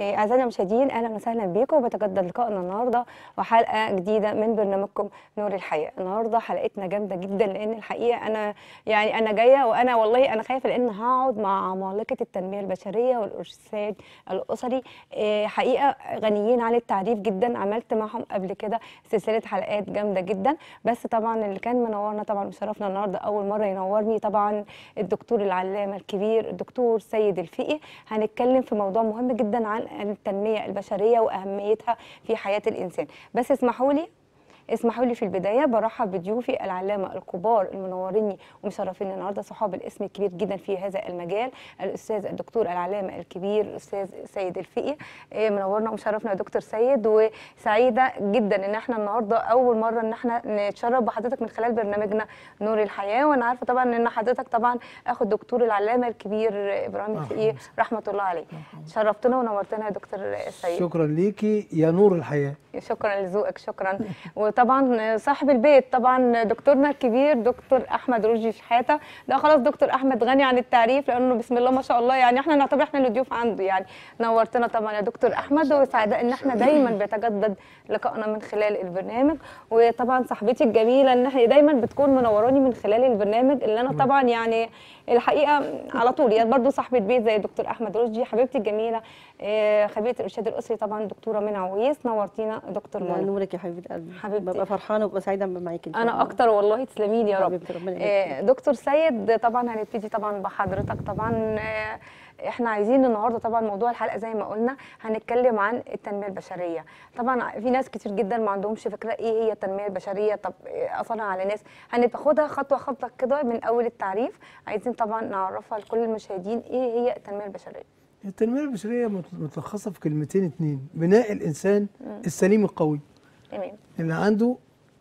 إيه، أعزائنا المشاهدين أهلا وسهلا بكم وبتجدد لقائنا النهارده وحلقة جديدة من برنامجكم نور الحياة النهارده حلقتنا جامدة جدا لأن الحقيقة أنا يعني أنا جاية وأنا والله أنا خايفة لأن هقعد مع عمالقة التنمية البشرية والإرشاد الأسري إيه، حقيقة غنيين عن التعريف جدا عملت معهم قبل كده سلسلة حلقات جامدة جدا بس طبعا اللي كان منورنا طبعا وشرفنا النهارده أول مرة ينورني طبعا الدكتور العلامة الكبير الدكتور سيد الفقي هنتكلم في موضوع مهم جدا عن التنميه البشريه واهميتها في حياه الانسان بس اسمحوا لي اسمحوا لي في البدايه برحب بضيوفي العلامه الكبار المنوريني ومشرفيني النهارده صحاب الاسم الكبير جدا في هذا المجال الاستاذ الدكتور العلامه الكبير الاستاذ سيد الفقي إيه، منورنا ومشرفنا يا دكتور سيد وسعيده جدا ان احنا النهارده اول مره ان احنا نتشرف بحضرتك من خلال برنامجنا نور الحياه وانا عارفه طبعا ان حضرتك طبعا اخو الدكتور العلامه الكبير ابراهيم الفقي رحمه الله عليه شرفتنا ونورتنا يا دكتور سيد شكرا ليكي يا نور الحياه شكرا لذوقك شكرا وطبعا صاحب البيت طبعا دكتورنا الكبير دكتور احمد رشدي شحاته ده خلاص دكتور احمد غني عن التعريف لانه بسم الله ما شاء الله يعني احنا نعتبر احنا اللي ضيوف عنده يعني نورتنا طبعا يا دكتور احمد وسعداء ان احنا دايما بيتجدد لقائنا من خلال البرنامج وطبعا صاحبتي الجميله ان احنا دايما بتكون منوراني من خلال البرنامج اللي انا طبعا يعني الحقيقه على طول يعني برضو صاحبه بيت زي دكتور احمد رشدي حبيبتي الجميله آه، خبيره الارشاد الاسري طبعا دكتوره منى عويس نورتينا دكتور الله منى ينورك يا حبيبه قلبي حبيبتي. ببقى فرحانه وببقى سعيده لما معاكي إن شاء انا الله. اكتر والله تسلمي لي يا رب حبيبتي ربنا آه، يبارك دكتور سيد طبعا هنبتدي طبعا بحضرتك طبعا آه، احنا عايزين النهارده طبعا موضوع الحلقه زي ما قلنا هنتكلم عن التنميه البشريه طبعا في ناس كتير جدا ما عندهمش فكره ايه هي التنميه البشريه طب إيه اثرها على الناس هناخدها خطوه خطوه كده من اول التعريف عايزين طبعا نعرفها لكل المشاهدين ايه هي التنميه البشريه التنميه البشريه مت- متلخصه في كلمتين اتنين بناء الانسان السليم القوي تمام اللي عنده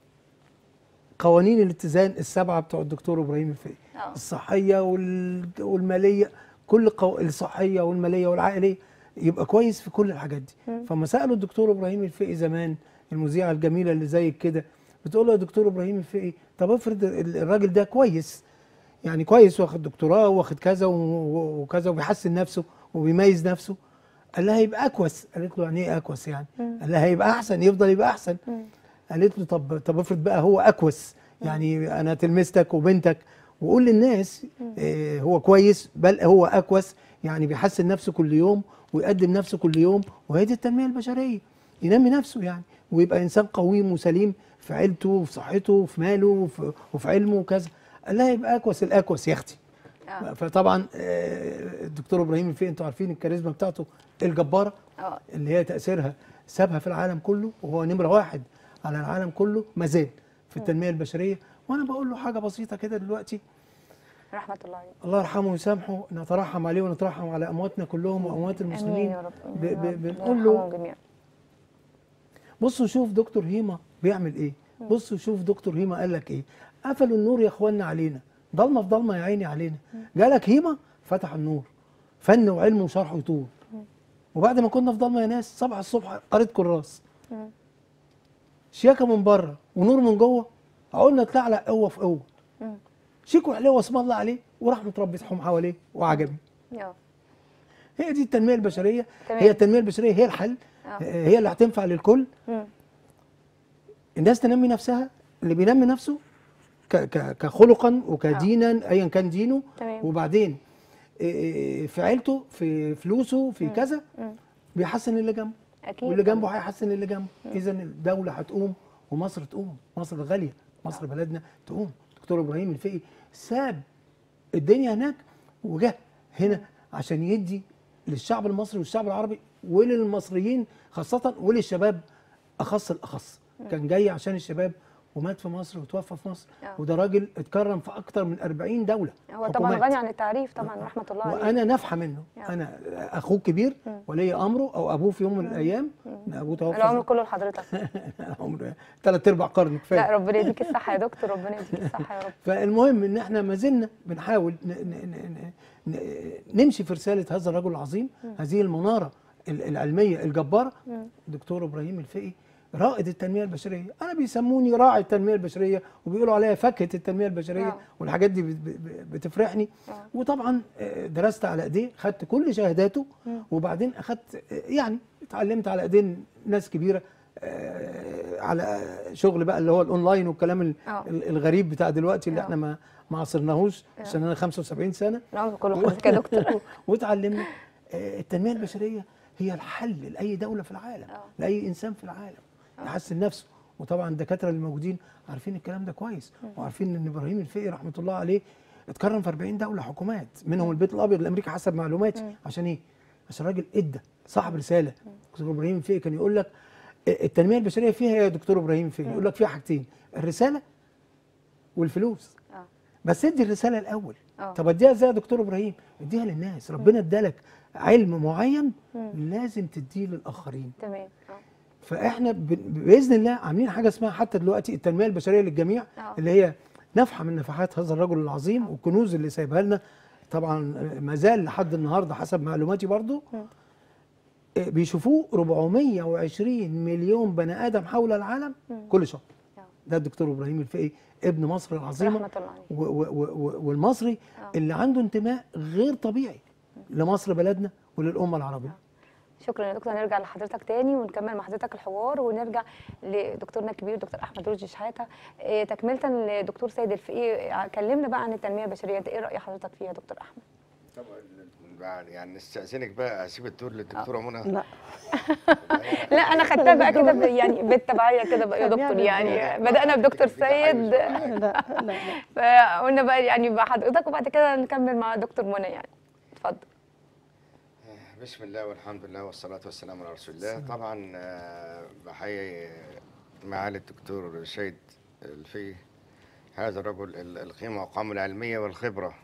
قوانين الاتزان السبعه بتوع الدكتور ابراهيم الفقي اه الصحيه وال- والماليه كل قو... الصحيه والماليه والعائليه يبقى كويس في كل الحاجات دي مم. فما سالوا الدكتور ابراهيم الفقي زمان المذيعه الجميله اللي زيك كده بتقول له يا دكتور ابراهيم الفقي طب افرض ال- الراجل ده كويس يعني كويس واخد دكتوراه واخد كذا و- و- وكذا وبيحسن نفسه وبيميز نفسه قال لها يبقى اكوس قالت له يعني ايه اكوس يعني مم. قال لها يبقى احسن يفضل يبقى احسن مم. قالت له طب طب افرض بقى هو اكوس يعني انا تلمستك وبنتك وقول للناس إيه هو كويس بل هو اكوس يعني بيحسن نفسه كل يوم ويقدم نفسه كل يوم وهي دي التنميه البشريه ينمي نفسه يعني ويبقى انسان قويم وسليم في عيلته وفي صحته وفي ماله وفي, وفي علمه وكذا قال لها يبقى اكوس الاكوس يا اختي اه فطبعا آه، الدكتور ابراهيم الفقي انتوا عارفين الكاريزما بتاعته الجباره اه اللي هي تاثيرها سابها في العالم كله وهو نمره واحد على العالم كله مازال في التنميه البشريه وانا بقول له حاجه بسيطه كده دلوقتي رحمه الله عليك الله يرحمه ويسامحه نترحم عليه ونترحم على امواتنا كلهم واموات امين المسلمين يا رب آمين ب- يا ب- رب. بنقول الله له يرحمهم جميعا بصوا شوف دكتور هيما بيعمل ايه بصوا شوف دكتور هيما قال لك ايه قفلوا النور يا اخوانا علينا ضلمه في ضلمه يا عيني علينا جالك هيما فتح النور فن وعلم وشرح وطول وبعد ما كنا في ضلمه يا ناس صبح الصبح قريت كراس مم. شياكه من بره ونور من جوه عقولنا تلعلق قوه في قوه مم. شيكو عليه واسم الله عليه ورحمه ربي تحوم حواليه وعجبني اه هي دي التنميه البشريه تمام. هي التنميه البشريه هي الحل آه. هي اللي هتنفع للكل مم. الناس تنمي نفسها اللي بينمي نفسه ك- ك- كخلقا وكدينا ايا كان دينه تمام. وبعدين إيه، في عيلته في فلوسه في كذا مم. بيحسن اللي جنبه اكيد واللي جنبه هيحسن اللي جنبه اذا الدوله هتقوم ومصر تقوم مصر غاليه مصر بلدنا تقوم دكتور ابراهيم الفقي ساب الدنيا هناك وجه هنا عشان يدي للشعب المصري والشعب العربي وللمصريين خاصه وللشباب اخص الاخص كان جاي عشان الشباب ومات في مصر وتوفى في مصر آه. وده راجل اتكرم في اكتر من 40 دوله هو طبعا حكومات. غني عن التعريف طبعا رحمه الله عليه وانا نافحه منه يعني. انا اخوه كبير ولي امره او ابوه في يوم من الايام ابوه توفى العمر كله لحضرتك عمره ثلاث ارباع قرن لا كفايه ربنا يديك الصحه يا دكتور ربنا يديك الصحه يا رب فالمهم ان احنا ما زلنا بنحاول ن- ن- ن- ن- نمشي في رساله هذا الرجل العظيم هذه المناره ال- العلميه الجباره دكتور ابراهيم الفقي رائد التنميه البشريه انا بيسموني راعي التنميه البشريه وبيقولوا عليا فكه التنميه البشريه آه. والحاجات دي بت- بت- بتفرحني آه. وطبعا آه، درست على ايديه خدت كل شهاداته وبعدين اخدت آه، يعني اتعلمت على ايدين ناس كبيره آه، على شغل بقى اللي هو الاونلاين والكلام ال- آه. ال- الغريب بتاع دلوقتي اللي آه. احنا ما ما عاصرناهوش عشان انا 75 سنه نعم كله خالص يا دكتور واتعلمنا آه، التنميه البشريه هي الحل لاي دوله في العالم آه. لاي انسان في العالم يحسن نفسه وطبعا الدكاتره اللي موجودين عارفين الكلام ده كويس وعارفين ان ابراهيم الفقي رحمه الله عليه اتكرم في 40 دوله حكومات منهم البيت الابيض الامريكي حسب معلوماتي عشان ايه؟ عشان راجل ادى صاحب رساله دكتور ابراهيم الفقي كان يقول لك آه، التنميه البشريه فيها إيه يا دكتور ابراهيم الفقي يقول لك فيها حاجتين الرساله والفلوس اه بس ادي الرساله الاول آه. طب اديها ازاي يا دكتور ابراهيم اديها للناس ربنا ادالك علم معين لازم تديه للاخرين تمام اه فاحنا ب- باذن الله عاملين حاجه اسمها حتى دلوقتي التنميه البشريه للجميع آه. اللي هي نفحه من نفحات هذا الرجل العظيم والكنوز اللي سايبها لنا طبعا ما زال لحد النهارده حسب معلوماتي برضو آه، بيشوفوه 420 مليون بني ادم حول العالم كل شهر آه. ده الدكتور ابراهيم الفقي ابن مصر العظيمه رحمة الله عليه. و- و- و- والمصري آه. اللي عنده انتماء غير طبيعي لمصر بلدنا وللامه العربيه شكرا يا دكتور هنرجع لحضرتك تاني ونكمل مع حضرتك الحوار ونرجع لدكتورنا الكبير دكتور احمد رشدي شحاته إيه، تكمله لدكتور سيد الفقيه كلمنا بقى عن التنميه البشريه ده ايه راي حضرتك فيها يا دكتور احمد طبعا بعد- يعني نستأذنك بقى اسيب الدور للدكتوره منى لا لا انا خدتها بقى كده ب- يعني بالتبعيه كده بقى يا خليها دكتور يعني بالدور. بدانا بدكتور في تحيز سيد ولا حاجة. لا لا لا فقلنا بقى يعني مع حضرتك وبعد كده نكمل مع دكتور منى يعني اتفضل بسم الله والحمد لله والصلاة والسلام على رسول الله طبعا آه، بحيي معالي الدكتور سيد الفي هذا الرجل ال- القيمة والقامة العلمية والخبرة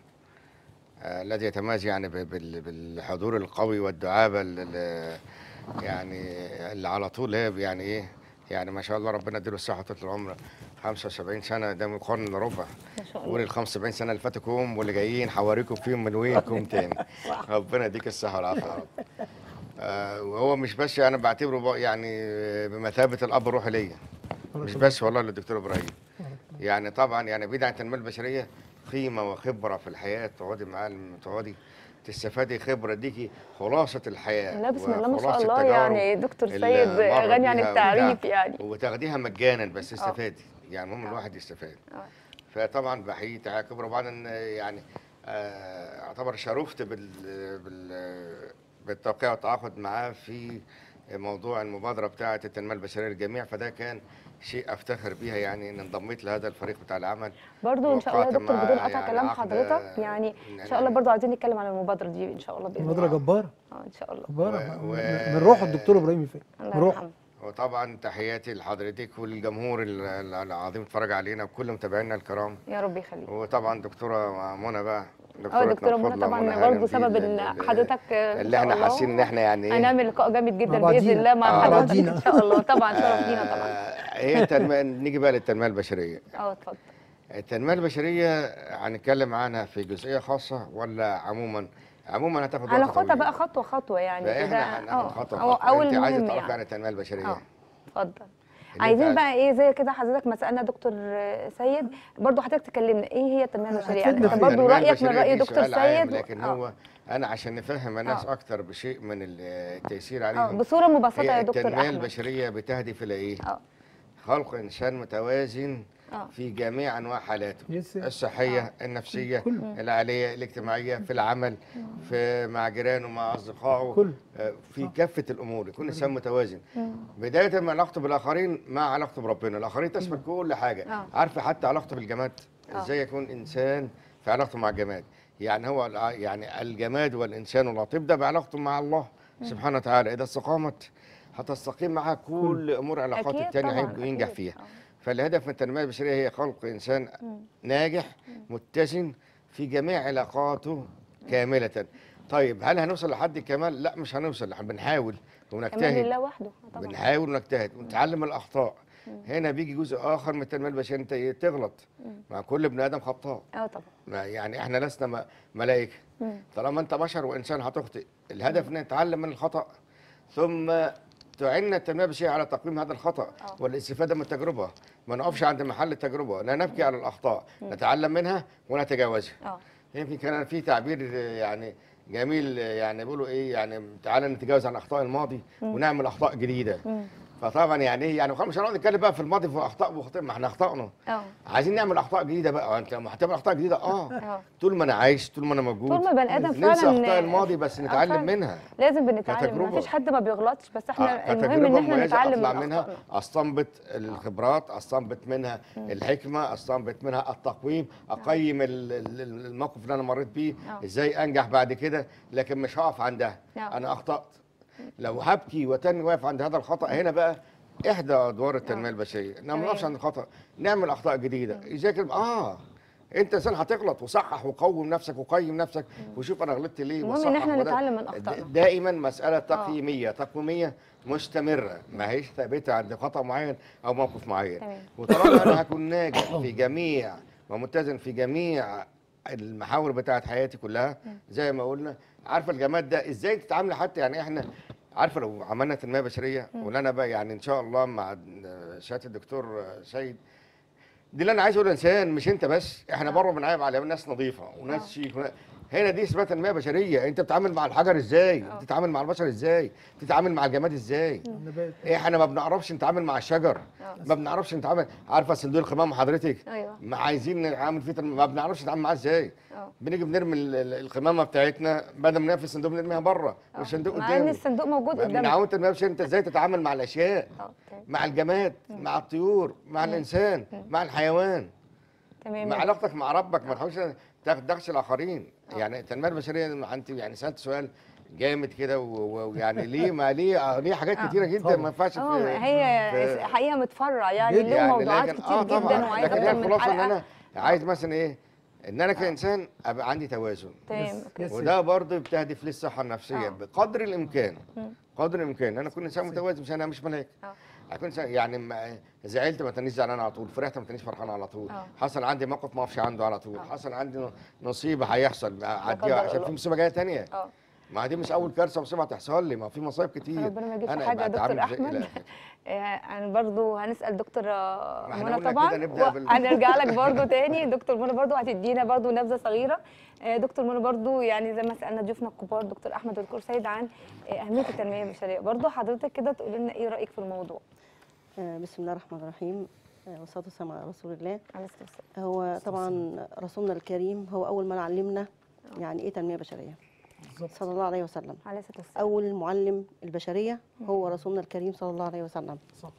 آه، الذي يتميز يعني ب- بال- بالحضور القوي والدعابة ال- ال- يعني اللي على طول هي يعني ايه يعني ما شاء الله ربنا يديله الصحة طول العمر 75 سنة ده من قرن الا ربع ما شاء الله قول ال 75 سنه اللي فاتوكم واللي جايين حواريكم فيهم من وينكم تاني ربنا يديك الصحه والعافيه يا رب آه وهو مش بس انا بعتبره بق- يعني بمثابه الاب الروحي ليا مش بس والله للدكتور ابراهيم يعني طبعا يعني بعيد عن التنميه البشريه قيمه وخبره في الحياه تقعدي معاه لما تقعدي تستفادي خبره ديكي خلاصه الحياه لا بسم الله ما شاء وخلاصة الله التجارب يعني دكتور اللي سيد مر غني عن بيها التعريف وبتاع. يعني وتاخديها مجانا بس استفادي يعني المهم آه. الواحد يستفاد آه. فطبعا بحيي تعالى كبر وبعدين يعني آه، اعتبر شرفت بال بال بالتوقيع والتعاقد معاه في موضوع المبادره بتاعه التنميه البشريه للجميع فده كان شيء افتخر بيها يعني ان انضميت لهذا الفريق بتاع العمل برضو ان شاء الله يا وقعت دكتور مع بدون قطع يعني كلام عقد- حضرتك يعني ان شاء الله برضو عايزين نتكلم عن المبادره دي ان شاء الله باذن مبادره الله جباره اه ان شاء الله جباره و- من من روح الدكتور ابراهيم الفقي الله من روحه يرحمه وطبعا تحياتي لحضرتك والجمهور ال- ال- العظيم اتفرج علينا وكل متابعينا الكرام يا رب يخليك وطبعا دكتوره منى بقى اه دكتوره الفضلى منى طبعا هانم برضو دي سبب ال- ان ال- حضرتك آه، إن اللي شاء احنا الله حاسين ان احنا يعني ايه هنعمل لقاء جامد جدا مع باذن بعضينا. الله مع مع حضرتك بعضينا. ان شاء الله طبعا شرف لينا طبعا آه، هي التنمية نيجي بقى للتنمية البشرية اه اتفضل التنمية البشرية هنتكلم عنها في جزئية خاصة ولا عموما عموما هتاخد وقت هناخدها طويل. بقى خطوه خطوه يعني كده فاحنا هناخد اه خطوة أو خطوة اول انت عايزة مهم تعرفي عن يعني التنمية البشرية اه اتفضل اللي عايزين انت بقى ايه زي كده حضرتك ما سالنا دكتور آه، سيد برضو حضرتك تكلمنا ايه هي التنميه البشريه يعني هتفيدنا انت في برضو التنمية رايك من البشرية راي دي دكتور سؤال عام، سيد لكن آه. هو انا عشان نفهم الناس آه. اكتر بشيء من التيسير اه عليهم بصوره مبسطه هي يا دكتور التنمية احمد البشرية بتهدف الى ايه؟ اه خلق انسان متوازن اه في جميع انواع حالاته يس. الصحيه النفسيه كله. العاليه الاجتماعيه في العمل في مع جيرانه مع اصدقائه كله. آه، في كافه الامور يكون انسان متوازن بدايه من علاقته بالاخرين مع علاقته بربنا الاخرين تشمل كل حاجه آه. عارفه حتى علاقته بالجماد آه. ازاي يكون انسان في علاقته مع الجماد يعني هو الع- يعني الجماد والانسان واللطيف ده بعلاقته مع الله سبحانه وتعالى اذا استقامت هتستقيم معها كل امور علاقات أكيد التانية طبعاً، هيبقى ينجح أكيد. فيها آه. فالهدف من التنميه البشريه هي خلق انسان ناجح متزن في جميع علاقاته كامله طيب هل هنوصل لحد الكمال لا مش هنوصل احنا بنحاول كمان ونجتهد لله وحده آه طبعا بنحاول ونجتهد ونتعلم الاخطاء هنا بيجي جزء اخر من التنميه البشريه انت إيه؟ تغلط مع كل ابن ادم خطاء اه طبعا ما يعني احنا لسنا م- ملائكه مم. طالما انت بشر وانسان هتخطئ الهدف ان نتعلم من الخطا ثم تعين التنميه البشريه على تقويم هذا الخطا آه. والاستفاده من التجربه ما نقفش عند محل التجربه لا نبكي على الاخطاء نتعلم منها ونتجاوزها اه يمكن كان في تعبير آه، يعني جميل يعني بيقولوا ايه يعني تعالى نتجاوز عن اخطاء الماضي ونعمل اخطاء جديده فطبعا يعني ايه يعني خلاص مش هنقعد نتكلم بقى في الماضي في اخطاء وخطاء ما احنا اخطانا اه عايزين نعمل اخطاء جديده بقى انت لما هتعمل اخطاء جديده اه اه طول ما انا عايش طول ما انا موجود طول ما بني ادم ننسى فعلا اخطاء الماضي بس آه، نتعلم فعلا. منها لازم بنتعلم كتجربة. مفيش حد ما بيغلطش بس احنا آه، المهم كتجربة ان احنا مميزة نتعلم اطلع من منها اخطائنا استنبط الخبرات استنبط منها الحكمه استنبط منها التقويم اقيم ال- ال- الموقف اللي انا مريت بيه آه. ازاي انجح بعد كده لكن مش هقف عندها آه. انا اخطات لو هبكي وتاني واقف عند هذا الخطا هنا بقى احدى ادوار التنميه آه. البشريه انما ما تمام. نقفش عند الخطا نعمل اخطاء جديده يذاكر اه انت انسان هتغلط وصحح وقوم نفسك وقيم نفسك وشوف انا غلطت ليه المهم ان وصحح احنا وده. نتعلم من اخطائنا دائما مسألة تقييمية تقويمية مستمرة ما هيش ثابتة عند خطأ معين أو موقف معين تمام. وطالما أنا هكون ناجح في جميع ومتزن في جميع المحاور بتاعت حياتي كلها زي ما قلنا عارفة الجماد ده إزاي تتعاملي حتى يعني إحنا عارفة لو عملنا تنمية بشرية وأنا بقى يعني إن شاء الله مع شهادة الدكتور سيد دي اللي انا عايز اقوله انسان مش انت بس احنا بره بنعيب على ناس نظيفه وناس شيك ون- هنا دي اسمها تنميه بشريه انت بتتعامل مع الحجر ازاي آه. بتتعامل مع البشر ازاي بتتعامل مع الجماد ازاي النبات احنا ما بنعرفش نتعامل مع الشجر آه. ما بنعرفش نتعامل عارفه صندوق القمامه حضرتك ايوه ما عايزين نعمل فيه تنمية، ما بنعرفش نتعامل معاه ازاي اه بنيجي بنرمي ال- ال- القمامه بتاعتنا بدل ما نقفل الصندوق بنرميها بره آه. والصندوق مع ان قدامي الصندوق موجود قدامنا بنعود تنميه بشريه انت ازاي تتعامل مع الاشياء اه اوكي مع الجماد مع الطيور مع الانسان مع الحيوان تمام مع يا علاقتك مع ربك ما تحاولش تخدعش الاخرين يعني التنميه البشريه انت يعني سالت سؤال جامد كده و- و- ويعني ليه ما ليه آه، ليه حاجات آه. كتيره جدا طبعا. ما ينفعش اه في- ما هي في- حقيقه متفرع يعني جدا. له يعني موضوعات لكن- كتير آه جدا طبعا وعايز لكن هي اكتر من الخلاصه ان حلقه انا عايز مثلا ايه ان انا كانسان ابقى عندي توازن تمام يس. اوكي يس. وده برضه بتهدف للصحه النفسيه آه. بقدر الامكان مم. قدر الامكان انا اكون انسان متوازن مش انا مش ملاك اه اكون إنسان- يعني ما- زعلت ما تنيش زعلان على طول فرحت ما تنيش فرحان على طول آه. حصل عندي موقف ما اقفش عنده على طول آه. حصل عندي نصيبه هيحصل اعديها قدر عشان الله. في مصيبه جايه تانية اه ما دي مش اول كارثه مصيبه هتحصل لي ما في مصايب كتير ربنا ما يجيبش أنا حاجه يا أبقى دكتور أتعامل إزاي؟ احمد لا. آه، انا برضو هنسال دكتور آه، ما إحنا منى قلنا طبعا كده نبدأ بال- هنرجع لك برضو تاني دكتور منى برضو هتدينا برضو نبذه صغيره آه، دكتور منى برضو يعني زي ما سالنا ضيوفنا الكبار دكتور احمد والدكتور سيد عن آه، اهميه التنميه البشريه برضو حضرتك كده تقول لنا ايه رايك في الموضوع آه، بسم الله الرحمن الرحيم آه، والصلاه والسلام على رسول الله عليه الصلاه والسلام هو طبعا رسولنا الكريم هو اول من علمنا يعني ايه تنميه بشريه بالظبط صلى الله عليه وسلم عليه الصلاه والسلام اول معلم البشريه هو رسولنا الكريم صلى الله عليه وسلم صح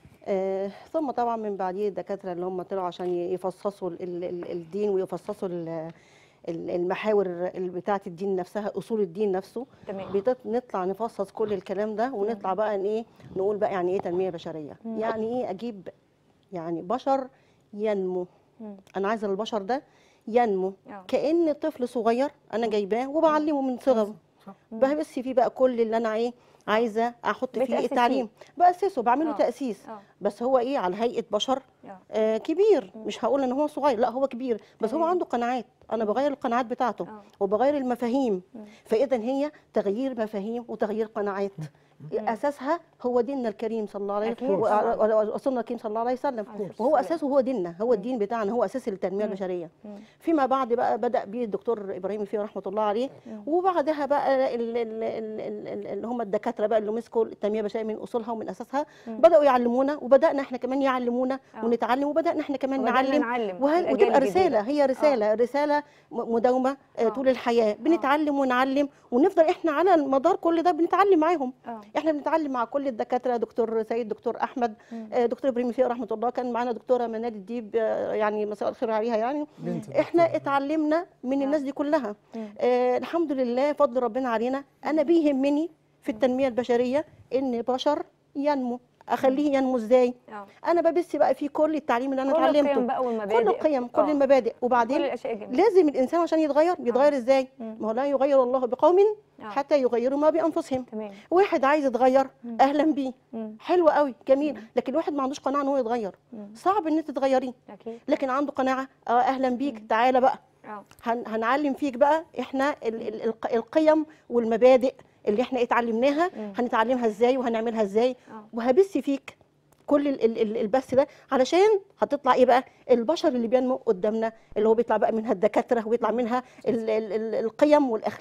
آه ثم طبعا من بعديه الدكاتره اللي هم طلعوا عشان يفصصوا ال- ال- ال- الدين ويفصصوا ال- ال- المحاور ال- بتاعه الدين نفسها اصول الدين نفسه تمام بتط- نطلع نفصص كل الكلام ده ونطلع بقى ان ايه نقول بقى يعني ايه تنميه بشريه مم. يعني ايه اجيب يعني بشر ينمو مم. انا عايزه البشر ده ينمو اه كان طفل صغير انا جايباه وبعلمه من صغره صح. بس فيه بقى كل اللي انا ايه عايزه احط فيه بتأسسيه. التعليم باسسه بعمله آه. تاسيس اه بس هو ايه على هيئه بشر اه آه كبير مش هقول ان هو صغير لا هو كبير بس هو تمام. عنده قناعات انا بغير القناعات بتاعته اه وبغير المفاهيم مم. فاذا هي تغيير مفاهيم وتغيير قناعات اساسها هو ديننا الكريم صلى الله عليه أكيد وسلم طبعاً. ورسولنا الكريم صلى الله عليه وسلم عليه الصلاة وهو والسلام. اساسه هو ديننا هو الدين بتاعنا هو اساس التنميه البشريه مم. فيما بعد بقى بدا بيه الدكتور ابراهيم فيه رحمه الله عليه وبعدها بقى ال- ال- ال- ال- ال- اللي هم الدكاتره بقى اللي مسكوا التنميه البشريه من اصولها ومن اساسها بداوا يعلمونا وبدانا احنا كمان يعلمونا آه. ونتعلم وبدانا احنا كمان وبدأنا نعلم نعلم وهل الأجيال وتبقى الجديدة. رساله هي رساله رساله م- مداومه آه، آه. طول الحياه بنتعلم ونعلم ونفضل احنا على مدار كل ده بنتعلم معاهم اه احنا بنتعلم مع كل الدكاتره دكتور سيد دكتور احمد مم. آه، دكتور ابراهيم فيه رحمه الله كان معانا دكتوره منال الديب آه، يعني مساء الخير عليها يعني بنت احنا اتعلمنا من الناس دي كلها مم. آه الحمد لله فضل ربنا علينا انا بيهمني في التنميه البشريه ان بشر ينمو اخليه ينمو ازاي اه انا ببث بقى في كل التعليم اللي انا كل القيم اتعلمته بقى والمبادئ كل القيم كل آه. المبادئ كل وبعدين الاشياء الجميله لازم الانسان عشان يتغير يتغير ازاي مم. ما هو لا يغير الله بقوم آه. حتى يغيروا ما بانفسهم تمام واحد عايز يتغير مم. اهلا بيه مم. حلو قوي جميل لكن واحد ما عندوش قناعه ان هو يتغير مم. صعب ان انت تغيريه اكيد لكن عنده قناعه اه اهلا بيك تعالى بقى اه هن هنعلم فيك بقى احنا ال ال الق- القيم والمبادئ اللي احنا اتعلمناها مم. هنتعلمها ازاي وهنعملها ازاي اه وهبث فيك كل ال ال ال البث ده علشان هتطلع ايه بقى البشر اللي بينمو قدامنا اللي هو بيطلع بقى منها الدكاتره وبيطلع منها ال ال ال القيم والاخلاق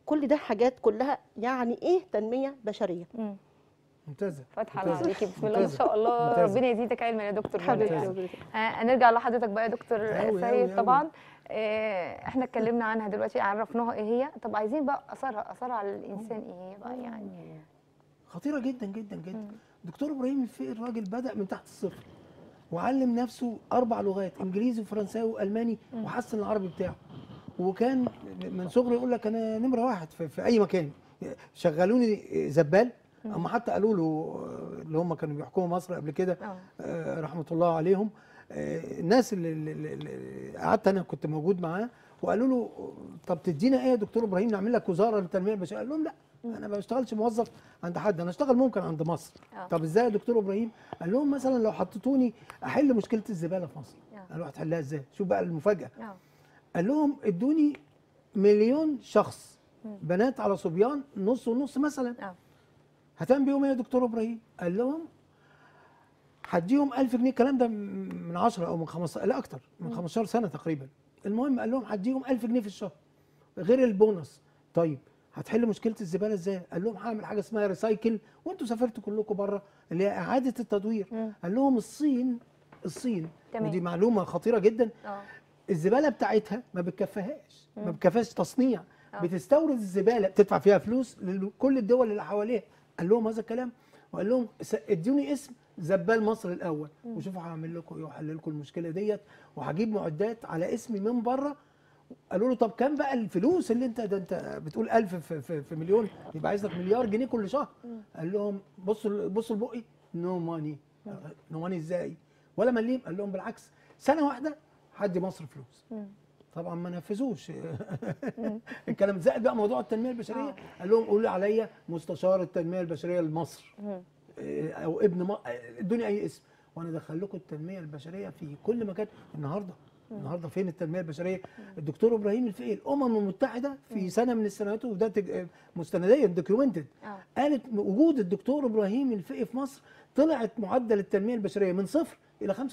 كل ده حاجات كلها يعني ايه تنميه بشريه مم. ممتازه فاتحه الله ممتازة. عليكي بسم الله ما ممتازة. شاء الله ممتازة. ربنا يزيدك علما يا دكتور منى حبيبتي يعني. حبيبتي. ه- هنرجع لحضرتك بقى يا دكتور أوي، أوي، سيد أوي. طبعا آه، احنا اتكلمنا عنها دلوقتي عرفناها ايه هي طب عايزين بقى اثرها اثرها على الانسان ايه هي بقى يعني خطيره جدا جدا جدا دكتور ابراهيم الفقي الراجل بدا من تحت الصفر وعلم نفسه اربع لغات انجليزي وفرنساوي والماني وحسن العربي بتاعه وكان من صغره يقول لك انا نمره واحد في, في اي مكان شغلوني زبال اما حتى قالوا له اللي هم كانوا بيحكموا مصر قبل كده اه آه، رحمه الله عليهم آه، الناس اللي, اللي, اللي قعدت انا كنت موجود معاه وقالوا له طب تدينا ايه يا دكتور ابراهيم نعمل لك وزاره للتنميه البشريه قال لهم لا انا ما بشتغلش موظف عند حد انا اشتغل ممكن عند مصر آه. طب ازاي يا دكتور ابراهيم قال لهم مثلا لو حطيتوني احل مشكله الزباله في مصر آه. قالوا هتحلها ازاي شوف بقى المفاجاه اه قال لهم ادوني مليون شخص بنات على صبيان نص ونص مثلا اه هتعمل بيهم ايه يا دكتور ابراهيم؟ قال لهم هديهم 1000 جنيه الكلام ده من 10 او من 15 لا اكتر من 15 سنه تقريبا المهم قال لهم هديهم 1000 جنيه في الشهر غير البونص طيب هتحل مشكله الزباله ازاي؟ قال لهم هعمل حاجه اسمها ريسايكل وانتوا سافرتوا كلكم بره اللي هي اعاده التدوير مم. قال لهم الصين الصين تمام. ودي معلومه خطيره جدا اه الزباله بتاعتها ما بتكفيهاش ما بتكفيهاش تصنيع آه. بتستورد الزباله بتدفع فيها فلوس لكل الدول اللي حواليها قال لهم هذا الكلام وقال لهم س- ادوني اسم زبال مصر الاول وشوفوا هعمل لكم ايه وهحل لكم المشكله ديت وهجيب معدات على اسمي من بره قالوا له طب كام بقى الفلوس اللي انت ده انت بتقول 1000 في, في, في مليون يبقى عايز لك مليار جنيه كل شهر قال لهم بصوا بصوا لبقي نو ماني نو ماني ازاي ولا مليم قال لهم بالعكس سنه واحده هدي مصر فلوس مم. طبعا ما نفذوش الكلام زائد بقى موضوع التنميه البشريه قال لهم قولوا عليا مستشار التنميه البشريه لمصر مم. إيه، او ابن م... ادوني اي اسم وانا ادخل لكم التنميه البشريه في كل مكان النهارده النهارده فين التنميه البشريه الدكتور ابراهيم الفقي الامم المتحده في سنه من السنوات وده تج- مستنديا دوكيومنتد اه قالت وجود الدكتور ابراهيم الفقي في مصر طلعت معدل التنميه البشريه من صفر الى 65%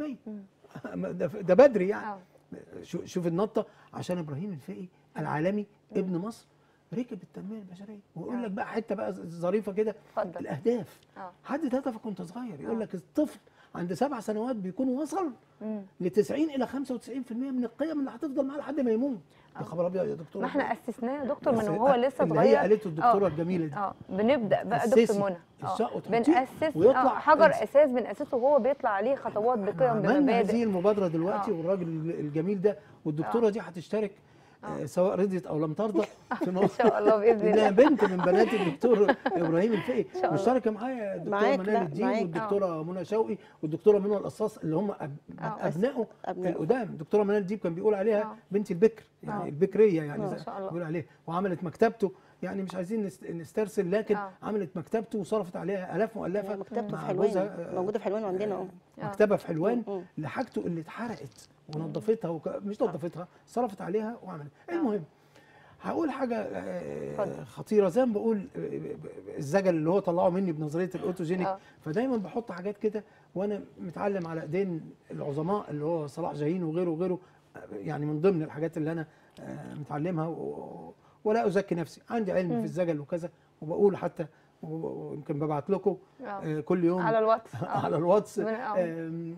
ده ده بدري يعني اه شو- شوف النطه عشان ابراهيم الفقي العالمي ابن مصر ركب التنميه البشريه ويقول لك بقى حته بقى ظريفه كده اتفضل. الاهداف اه حدد هدفك وانت صغير يقول لك الطفل عند سبع سنوات بيكون وصل مم. ل 90 الى 95% من القيم اللي هتفضل معاه لحد ما يموت يا خبر ابيض يا دكتور ما احنا اسسناه يا دكتور بس من وهو لسه اللي صغير هي قالته الدكتوره آه. الجميله دي اه بنبدا بقى أساسي. دكتور منى اه الشق وتحطيه بنأسس ويطلع آه حجر أنسى. اساس بنأسسه وهو بيطلع عليه خطوات بقيم عملنا بمبادئ هذه المبادره دلوقتي آه. والراجل الجميل ده والدكتوره دي هتشترك آه. سواء رضيت او لم ترضى في ان شاء الله باذن انها الله بنت من بنات الدكتور ابراهيم الفقي شاء الله. مشتركه معايا الدكتوره معاك، منال لا، الدين معاك. والدكتوره منى شوقي والدكتوره منى القصاص اللي هم أب... آه. ابنائه أبنائه. القدام الدكتوره منال الدين كان بيقول عليها آه. بنت البكر يعني آه. البكريه يعني ما زي شاء الله. بيقول عليها وعملت مكتبته يعني مش عايزين نست- نسترسل لكن آه. عملت مكتبته وصرفت عليها الاف مؤلفه مكتبته في مع حلوان جوزها، آه، موجوده في حلوان عندنا اه آه. مكتبه في حلوان مم. لحاجته اللي اتحرقت ونظفتها وك... مش نظفتها صرفت عليها وعملت المهم هقول حاجه آه، اتفضل. خطيره زي ما بقول آه، الزجل اللي هو طلعه مني بنظريه الاوتوجينيك آه. فدايما بحط حاجات كده وانا متعلم على ايدين العظماء اللي هو صلاح جاهين وغيره وغيره آه، يعني من ضمن الحاجات اللي انا آه، متعلمها و... ولا ازكي نفسي عندي علم في الزجل وكذا وبقول حتى و- ويمكن ببعت لكم آه. آه، كل يوم على الواتس آه. على الواتس من- آه. آم،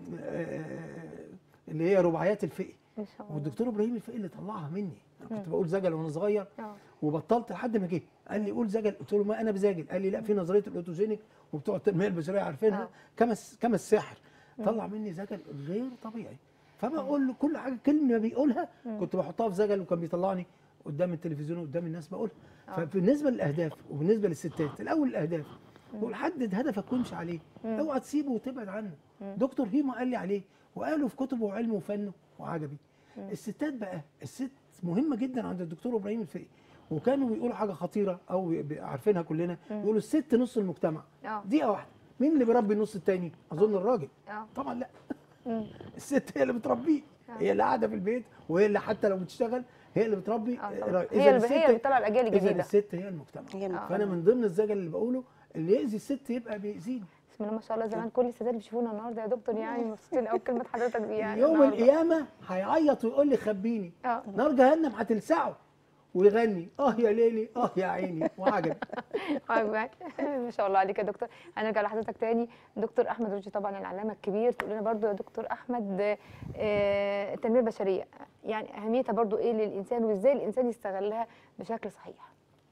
آه، اللي هي رباعيات الفقي ان شاء الله والدكتور ابراهيم الفقي اللي طلعها مني انا كنت بقول زجل وانا صغير اه وبطلت لحد ما جه قال لي قول زجل قلت له ما انا بزاجل قال لي لا في نظريه الاوتوجينيك وبتوع التنميه البشريه عارفينها آه. كما الس- كما السحر طلع مني زجل غير طبيعي فبقول له كل حاجه كلمه بيقولها كنت بحطها في زجل وكان بيطلعني قدام التلفزيون وقدام الناس بقولها فبالنسبه للاهداف وبالنسبه للستات الاول الاهداف بقول حدد هدفك وامشي عليه اوعى تسيبه وتبعد عنه دكتور هيما قال لي عليه وقاله في كتبه وعلمه وفنه وعجبي الستات بقى الست مهمه جدا عند الدكتور ابراهيم الفقي وكانوا بيقولوا حاجه خطيره او بي- عارفينها كلنا يقولوا الست نص المجتمع اه دقيقه واحده مين اللي بيربي النص التاني اظن الراجل اه طبعا لا مم. الست هي اللي بتربيه هي اللي قاعده في البيت وهي اللي حتى لو بتشتغل هي اللي بتربي آه آه، طبعاً. إذا هي اللي الست- هي اللي بتطلع الاجيال اذا الجديده الست هي المجتمع هي آه. فانا من ضمن الزجل اللي بقوله اللي يأذي الست يبقى بيأذيني بسم الله ما شاء الله زمان كل الستات بيشوفونا النهارده يا دكتور يعني مبسوطين قوي بكلمه حضرتك دي يعني يوم النهاردة. القيامه هيعيط ويقول لي خبيني اه نار جهنم هتلسعه ويغني اه يا ليلي اه يا عيني وعجب عجبك ما شاء الله عليك يا دكتور هنرجع لحضرتك تاني دكتور احمد رشدي طبعا العلامه الكبير تقول لنا برضو يا دكتور احمد آه، التنميه البشريه يعني اهميتها برضو ايه للانسان وازاي الانسان يستغلها بشكل صحيح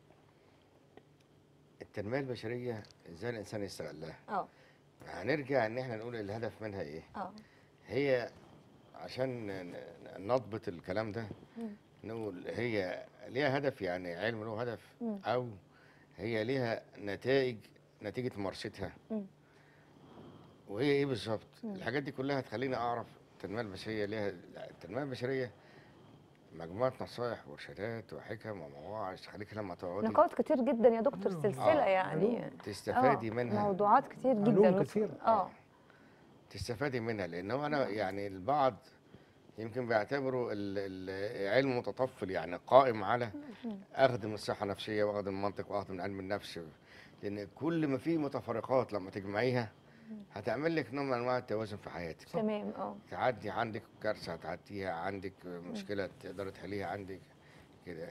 التنميه البشريه ازاي الانسان يستغلها اه هنرجع ان احنا نقول الهدف منها ايه اه هي عشان ن- ن- نضبط الكلام ده نقول هي ليها هدف يعني علم له هدف مم. او هي ليها نتائج نتيجه ممارستها مم. وهي ايه بالظبط الحاجات دي كلها هتخليني اعرف التنميه البشريه ليها لا، التنميه البشريه مجموعه نصائح وارشادات وحكم ومواعظ تخليك لما تقعدي نقاط كتير جدا يا دكتور آه. سلسله آه. يعني تستفادي آه، منها موضوعات كتير جدا علوم مت- كتير. اه تستفادي منها لانه انا يعني البعض يمكن بيعتبروا ال- العلم متطفل يعني قائم على اخذ من الصحه النفسيه واخذ من المنطق واخذ من علم النفس لان كل ما فيه متفرقات لما تجمعيها هتعمل لك نوع من انواع التوازن في حياتك تمام اه تعدي عندك كارثه هتعديها عندك مشكله تقدر تحليها عندك كده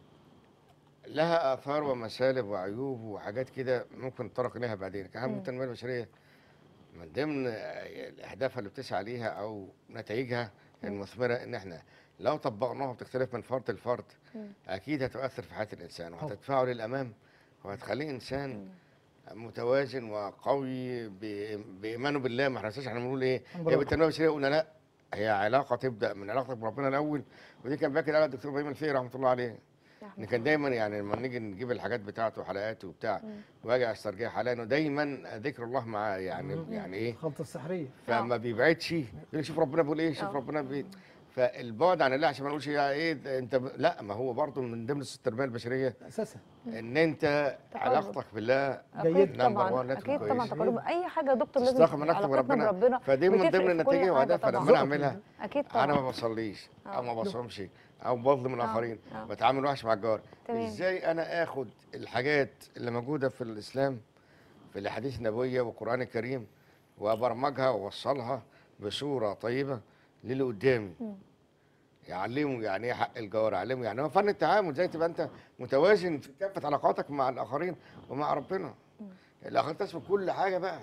لها اثار ومسالب وعيوب وحاجات كده ممكن نتطرق اليها بعدين كمان مم. التنميه البشريه من ضمن الاهداف اللي بتسعى ليها او نتائجها المثمره ان احنا لو طبقناها بتختلف من فرد لفرد مم. اكيد هتؤثر في حياه الانسان طبعا. وهتدفعه للامام وهتخليه انسان متوازن وقوي ب- بايمانه بالله ما احنا احنا بنقول ايه الحمد هي لله. بالتنميه البشريه قلنا لا هي علاقه تبدا من علاقتك بربنا الاول ودي كان بياكد عليها الدكتور ابراهيم الفقي رحمه الله عليه ان كان دايما يعني لما نيجي نجيب الحاجات بتاعته وحلقاته وبتاع واجي استرجعها حاليا انه دايما ذكر الله معاه يعني يعني ايه الخلطه السحريه فما بيبعدش يقول شوف ربنا بيقول ايه شوف آه. ربنا بي فالبعد عن الله عشان ما نقولش يا ايه ده انت ب... لا ما هو برضه من ضمن التربيه البشريه اساسا ان انت تقرب. علاقتك بالله اكيد جيد. نمبر طبعا وان لازم اكيد طبعا كويس. تقرب اي حاجه يا دكتور لازم تستخدم علاقتك علاقتنا بربنا بربنا فدي من بتفرق ضمن في كل النتائج حاجة وهدفها طبعاً. لما انا اعملها اكيد انا طبعا ما بصليش او ما آه. بصومش او بظلم الاخرين آه. بتعامل وحش مع الجار تمام. ازاي انا اخد الحاجات اللي موجوده في الاسلام في الاحاديث النبويه والقران الكريم وابرمجها واوصلها بصوره طيبه للي قدامي مم. يعلمه يعني ايه حق الجار يعلمه يعني هو فن التعامل ازاي تبقى انت متوازن في كافه علاقاتك مع الاخرين ومع ربنا الاخرين تسمع كل حاجه بقى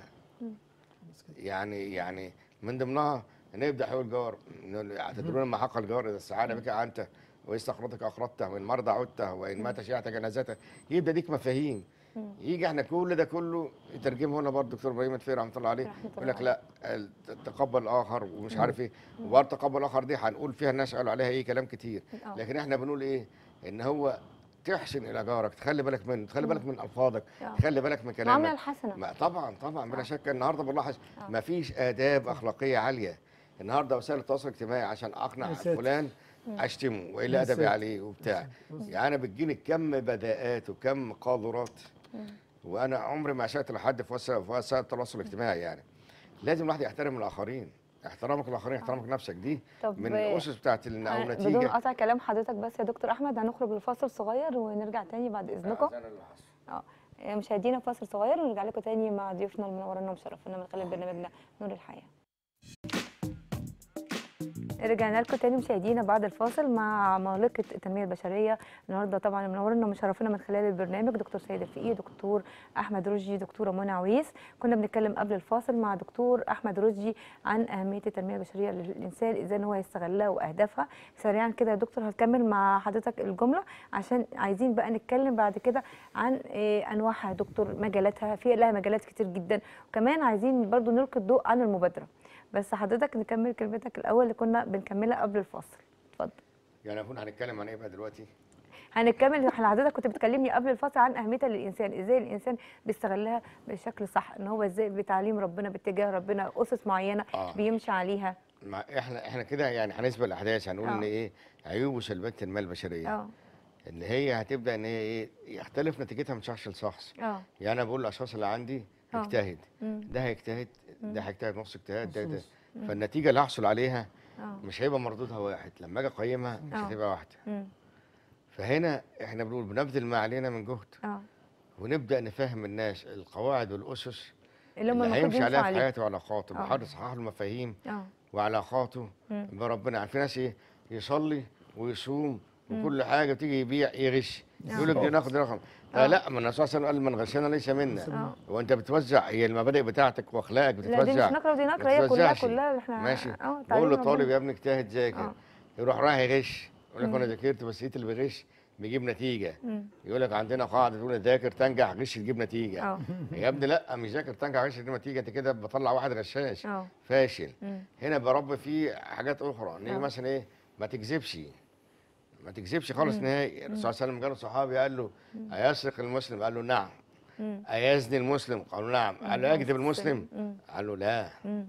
يعني يعني من ضمنها نبدا حقوق الجار تدرون ما حق الجار اذا استعان بك انت واستخرجتك اخرجته وان مرضى عدته وان مات شيعت جنازته يبدا ديك مفاهيم يجي احنا كل ده كله يترجمه هنا برضه الدكتور ابراهيم الفقي رحمه الله عليه رحمة يقول لك الله لا ال- تقبل الاخر ومش عارف ايه وبرضه تقبل الاخر دي هنقول فيها الناس قالوا عليها ايه كلام كتير آه. لكن احنا بنقول ايه ان هو تحسن الى جارك تخلي بالك منه تخلي بالك من الفاظك آه. تخلي بالك من المعامله كلامك الحسنه ما طبعا طبعا بلا شك النهارده بنلاحظ آه. ما فيش اداب اخلاقيه عاليه النهارده وسائل التواصل الاجتماعي عشان اقنع يا ساتر. فلان اشتمه والا يا ادبي ساتر. عليه وبتاع يعني انا بتجيني كم بداءات وكم قاذورات وانا عمري ما اسات لحد في وسائل في وسائل التواصل الاجتماعي يعني لازم الواحد يحترم الاخرين احترامك للاخرين احترامك لنفسك دي طب من الاسس بتاعت ال- او أنا- بدون نتيجه قطع كلام حضرتك بس يا دكتور احمد هنخرج لفاصل صغير ونرجع تاني بعد اذنكم أذان العصر. اه مشاهدينا فاصل صغير ونرجع لكم تاني مع ضيوفنا المنورين ومشرفينا من خلال برنامجنا نور الحياه رجعنا لكم تاني مشاهدينا بعد الفاصل مع عمالقه التنميه البشريه النهارده طبعا منورنا ومشرفينا من خلال البرنامج دكتور سيد الفقيه دكتور احمد رشدي دكتوره منى عويس كنا بنتكلم قبل الفاصل مع دكتور احمد رشدي عن اهميه التنميه البشريه للانسان ازاي ان هو يستغلها واهدافها سريعا كده يا دكتور هكمل مع حضرتك الجمله عشان عايزين بقى نتكلم بعد كده عن إيه انواعها يا دكتور مجالاتها في لها مجالات كتير جدا وكمان عايزين برضو نلقي الضوء عن المبادره بس حضرتك نكمل كلمتك الاول اللي كنا بنكملها قبل الفاصل اتفضل يعني المفروض هنتكلم عن ايه بقى دلوقتي هنكمل حضرتك كنت بتكلمني قبل الفاصل عن اهميتها للانسان ازاي الانسان بيستغلها بشكل صح ان هو ازاي بتعليم ربنا باتجاه ربنا اسس معينه آه. بيمشي عليها ما احنا احنا كده يعني هنسبق الاحداث هنقول ان آه. ايه عيوب وسلبيات التنميه البشريه اه ان هي هتبدا ان هي ايه يختلف نتيجتها من شخص لشخص اه يعني انا بقول للاشخاص اللي عندي آه. اجتهد مم. ده هيجتهد ده هيجتهد نص اجتهاد ده, نص ده. نص. فالنتيجه اللي هحصل عليها اه مش هيبقى مردودها واحد لما اجي اقيمها مش آه. هتبقى واحده مم. فهنا احنا بنقول بنبذل ما علينا من جهد اه ونبدا نفهم الناس القواعد والاسس اللي هم اللي المفروض هيمشي يمشوا عليها في عليه حياته وعلاقاته آه. بحاول يصحح له المفاهيم اه وعلاقاته مم. بربنا يعني في ناس ايه يصلي ويصوم وكل حاجه تيجي يبيع يغش يقول لك دي ناخد دي رقم لا لا ما الرسول صلى الله عليه وسلم قال من غشنا ليس منا آه. وانت بتوزع هي المبادئ بتاعتك واخلاقك لا دي مش بتتوزع نقره ودي ما نقره هي كلها تتوزعش. كلها احنا ماشي اه بقول تعليم للطالب ربنا. يا ابني اجتهد ذاكر آه. يروح رايح يغش يقول لك انا ذاكرت بس لقيت اللي بيغش بيجيب نتيجه مم. يقول لك عندنا قاعده تقول ذاكر تنجح غش تجيب نتيجه اه يا ابني لا مش ذاكر تنجح غش تجيب نتيجه انت كده بطلع واحد غشاش اه فاشل مم. هنا بربي فيه حاجات اخرى نيجي آه. مثلا ايه ما تكذبش ما تكذبش خالص نهائي الرسول صلى الله عليه وسلم قال صحابي قال له ايسرق المسلم قال له نعم مم. ايزني المسلم قالوا نعم قال له يكذب المسلم مم. قال له لا مم.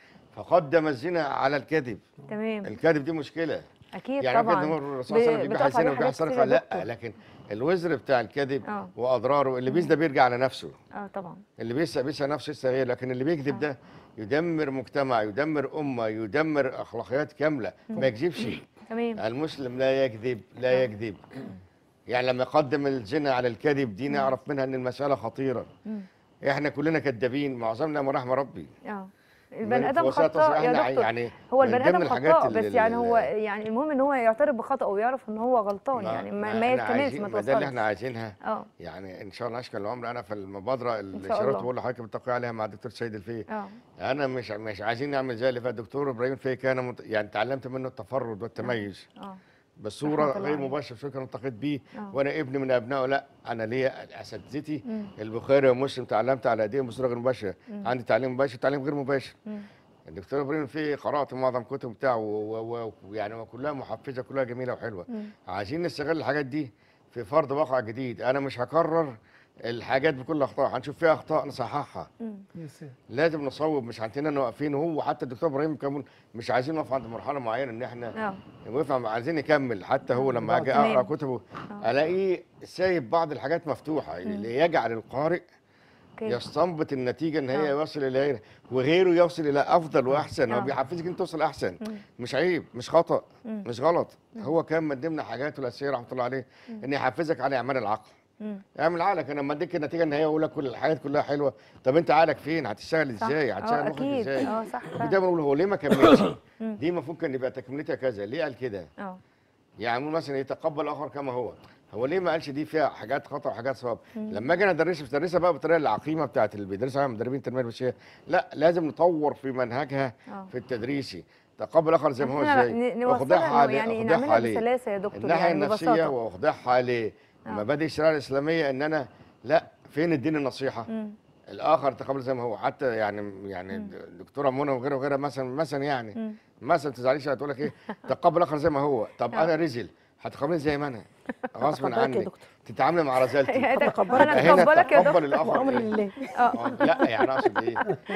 فقدم الزنا على الكذب تمام الكذب دي مشكله اكيد يعني طبعا ممكن نقول الرسول صلى الله عليه وسلم ب- بيبيح بتقف عليه الزنا وبيبيح حاجات كتير السرقه يا لا دكتور. لكن الوزر بتاع الكذب آه. واضراره اللي بيزنى بيرجع على نفسه اه طبعا اللي بيسأل بيسأل نفسه لسه غير لكن اللي بيكذب ده يدمر مجتمع يدمر أمة يدمر أخلاقيات كاملة ما يكذبش تمام المسلم لا يكذب لا يكذب يعني لما يقدم الزنا على الكذب دي نعرف منها ان المسألة خطيرة مم. احنا كلنا كذابين معظمنا من رحمة ربي اه من البني ادم وسائل التواصل خطاء يا احنا دكتور يعني هو من البني ضمن ادم الحاجات خطاء اللي- بس يعني هو اللي- يعني المهم ان هو يعترف بخطأه ويعرف ان هو غلطان يعني ما, ما احنا يكتملش عايزين- ما ما ده اللي احنا توصلش عايزينها اه يعني ان شاء الله اشكال العمر انا في المبادره اللي شاء شرفت الله. بقول لحضرتك بالتقوية عليها مع الدكتور سيد الفقي اه انا مش مش عايزين نعمل زي اللي فات الدكتور ابراهيم الفقي كان مت... يعني تعلمت منه التفرد والتميز اه بصوره رحمة الله غير عليه. مباشره مش كان التقيت بيه آه. وانا ابن من ابنائه لا انا ليا اساتذتي مم. البخاري ومسلم تعلمت على ايديهم بصوره غير مباشره عندي تعليم مباشر تعليم غير مباشر مم. الدكتور ابراهيم الفقي قرات معظم كتب بتاعه و- و- ويعني وكلها محفزه كلها جميله وحلوه مم. عايزين نستغل الحاجات دي في فرض واقع جديد انا مش هكرر الحاجات بكل اخطاء هنشوف فيها اخطاء نصححها مم. يا ساتر. لازم نصوب مش عندنا واقفين وهو حتى الدكتور ابراهيم كمان مش عايزين نقف عند مرحله معينه ان احنا اه وقف عايزين نكمل حتى هو لما اجي تمام. اقرا كتبه الاقيه سايب بعض الحاجات مفتوحه ليجعل القارئ اوكي يستنبط النتيجه ان هي آه. يوصل الى غيره وغيره يوصل الى افضل واحسن هو آه. بيحفزك انت توصل احسن مش عيب مش خطا مم. مش غلط هو كان من ضمن حاجاته الاساسيه رحمه الله عليه ان يحفزك على اعمال العقل مم. اعمل عقلك انا لما اديك النتيجه النهائيه واقول لك كل الحاجات كلها حلوه طب انت عقلك فين هتشتغل صح. ازاي اه هتشتغل مخك اكيد ازاي اه صح فعلا. دايما بقول هو ليه ما كملش دي المفروض كان يبقى تكملتها كذا ليه قال كده اه يعني نقول مثلا يتقبل الاخر كما هو هو ليه ما قالش دي فيها حاجات خطا وحاجات صواب لما اجي انا ادرسها مش ادرسها بقى بالطريقه العقيمه بتاعت اللي بيدرسها مدربين التنميه البشريه لا لازم نطور في منهجها اه في التدريسي تقبل الاخر زي ما هو إحنا ازاي ن- واخضعها نوصلها عليه يعني اخضعها نعملها عليه بسلاسه يا دكتور الناحيه يعني النفسيه ببساطه واخضعها عليه آه. مبادئ الشريعه الاسلاميه ان انا لا فين الدين النصيحه مم. الاخر تقبل زي ما هو حتى يعني يعني الدكتوره منى وغيرها وغيرها مثلا مثلا يعني مم. مثلا تزعليش هتقول لك ايه تقبل الاخر زي ما هو طب آه. انا رزل هتقبلني زي ما انا غصب تقبلك يا عنك دكتور. تتعاملي مع رزالتي تقبلك. انا هنا اتقبلك يا تقبل دكتور الاخر وامر إيه؟ لله اه آه، لا يعني اقصد ايه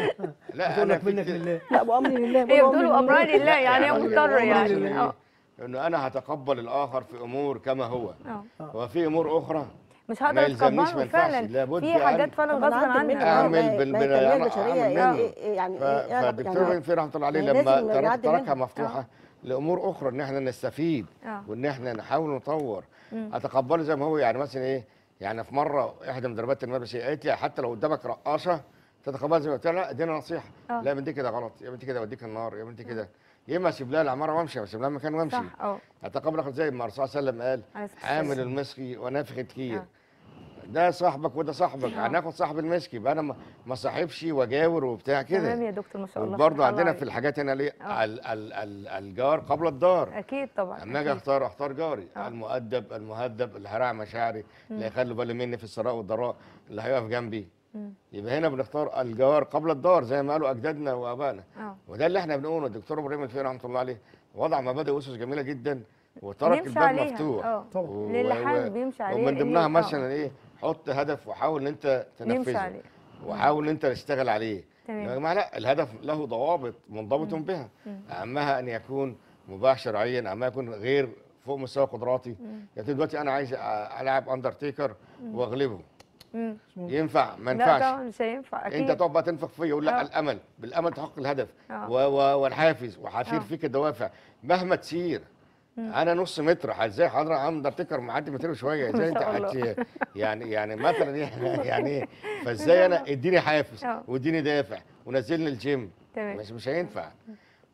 لا بتقول انا لك منك فكرة- لله لا وامر لله هي وأمر بتقول لله. امران لله لا، يعني هي يعني مضطر أقصد يعني إيه؟ اه انه انا هتقبل الاخر في امور كما هو اه وفي امور اخرى مش ما هقدر يلزمنيش، ما اتقبله ينفعش، فعلا لابد في أن- حاجات فعلا طب أنا غصب عندي عني منها. اه أعمل ما هي- بال- ما هي بال- التنمية أعمل البشرية منه. إيه- إيه- يعني ف- إيه- إيه فالدكتور يعني- بن في رحمه الله عليه يعني لما لازم ترك نعدي تركها منها. مفتوحه لامور اخرى ان احنا نستفيد اه وان احنا نحاول نطور مم. اتقبله زي ما هو يعني مثلا ايه يعني في مره احدى مدربات التنميه البشريه قالت لي حتى لو قدامك رقاصه تتقبلها زي ما قلت لها لا ادينا نصيحه آه. لا يا بنتي كده غلط يا بنتي كده اوديك النار يا بنتي كده يا اما اسيب لها العماره وامشي اسيب لها المكان وامشي صح اه اتقبل اخد زي ما الرسول صلى الله عليه وسلم قال عليه الصلاة حامل والسلام. المسكي ونافخ الكير آه. ده صاحبك وده صاحبك آه. هناخد صاحب المسكي يبقى انا ما- ما صاحبش واجاور وبتاع تمام كده يا دكتور ما شاء الله وبرضه فتح الله عندنا عليك. في الحاجات هنا ليه آه. ال- ال- ال- الجار قبل الدار اكيد طبعا اما اجي أكيد. اختار اختار جاري آه. المؤدب المهذب اللي هيراعي مشاعري اللي هيخلي باله مني في السراء والضراء اللي هيقف جنبي مم. يبقى هنا بنختار الجار قبل الدار زي ما قالوا اجدادنا وابائنا اه وده اللي احنا بنقوله الدكتور ابراهيم الفقي رحمه الله عليه وضع مبادئ واسس جميله جدا وترك نمشي الباب عليها مفتوح اه طبعا و- للي و- حابب يمشي عليه ومن ضمنها إيه؟ آه. مثلا ايه حط هدف وحاول ان انت نمشي تنفذه عليه وحاول ان انت تشتغل عليه تمام. يا جماعه لا الهدف له ضوابط منضبط بها اهمها ان يكون مباح شرعيا اهمها يكون غير فوق مستوى قدراتي يعني دلوقتي انا عايز أ- العب اندرتيكر واغلبه مم. ينفع ما لا ينفعش طبعا مش هينفع اكيد انت تقعد بقى تنفخ فيا يقول لا آه. الامل بالامل تحقق الهدف آه. و و والحافز وهثير آه. فيك الدوافع مهما تسير انا نص متر ازاي حضرتك اندرتيكر معدي متر وشويه ازاي انت ما شاء هت يعني يعني مثلا يعني يعني ايه فازاي انا اديني حافز آه. واديني دافع ونزلني الجيم تمام مش مش هينفع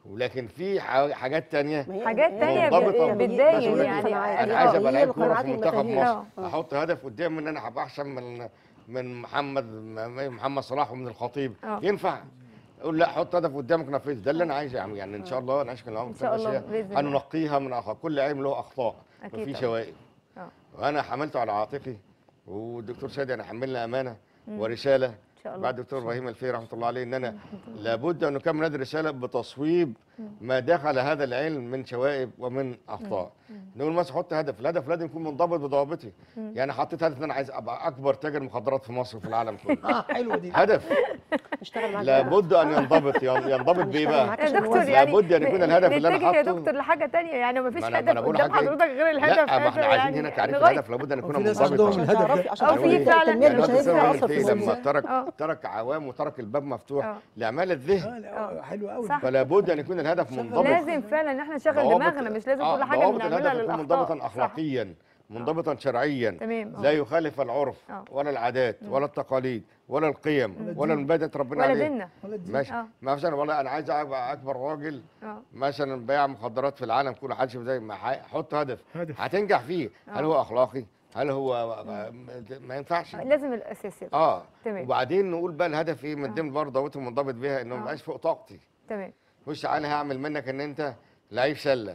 ولكن في ح- حاجات تانية ما هي- حاجات هي- تانية منضبطة ب- هي- بتضايق هي مسؤولية. يعني القناعات. انا هي- عايز هي ابقى لعيب كوره القناعات في منتخب والمفاهيم. مصر آه. احط هدف قدامي ان انا هبقى احسن من من محمد محمد صلاح ومن الخطيب آه. ينفع اقول لا حط هدف قدامك نفذه ده اللي انا عايزه يا عم يعني ان شاء الله نعيش من العمر إن شاء الله بإذن الله. هننقيها من اخطاء كل عيب له اخطاء أكيد وفي طبعاً. شوائب آه. وانا حملته على عاتقي والدكتور سيدي انا حملنا امانه ورساله ان شاء الله بعد الدكتور ابراهيم الفقي رحمه الله عليه ان انا لابد ان نكمل هذه الرساله بتصويب ما دخل هذا العلم من شوائب ومن اخطاء نقول مثلا حط هدف الهدف لازم يكون منضبط بضوابطه يعني حطيت هدف ان انا عايز ابقى اكبر تاجر مخدرات في مصر وفي العالم كله اه حلوه دي هدف اشتغل معاك لابد ان ينضبط ين- ينضبط بايه هنشتغل بقى معاك يا عشان دكتور نوزع. يعني لابد أن يكون الهدف اللي أنا نتجه يا حاطه- دكتور لحاجه تانية يعني ما فيش ما أنا- ما هدف أنا بقول قدام حاجة إيه؟ حضرتك غير الهدف لا ما احنا هذا عايزين يعني هنا تعريف لغاية- الهدف لابد ان يكون وفي ناس منضبط عندهم عشان الهدف تعرفي ده. عشان أو تعرفي في فعلاً التنمية يعني الدكتور البشرية ابراهيم أصلا في الفقي الموضوع. لما ترك آه. ترك عوام وترك الباب آه. مفتوح لاعمال الذهن اه حلو قوي صح. فلا بد ان يكون الهدف منضبط لازم فعلا ان احنا نشغل ضوابط- دماغنا مش لازم آه، كل حاجه ضوابط بنعملها الهدف يكون للاخطاء منضبطا صح. اخلاقيا منضبطا شرعيا تمام آه. لا يخالف العرف آه. ولا العادات ولا التقاليد ولا القيم ولا مبادئ ربنا ولا عليه ديننا ولا دي. ماشي آه. مثلا والله انا عايز ابقى اكبر راجل اه مثلا بيع مخدرات في العالم كله حدش زي ما ح- حط هدف هدف. هتنجح فيه هل آه. هو اخلاقي هل هو ما ينفعش لازم الاساس يبقى. اه تمام. وبعدين نقول بقى الهدف ايه من ضمن برضه ضوابط منضبط بيها انه ما آه. يبقاش فوق طاقتي تمام مش تعالى هعمل منك ان انت لعيب سله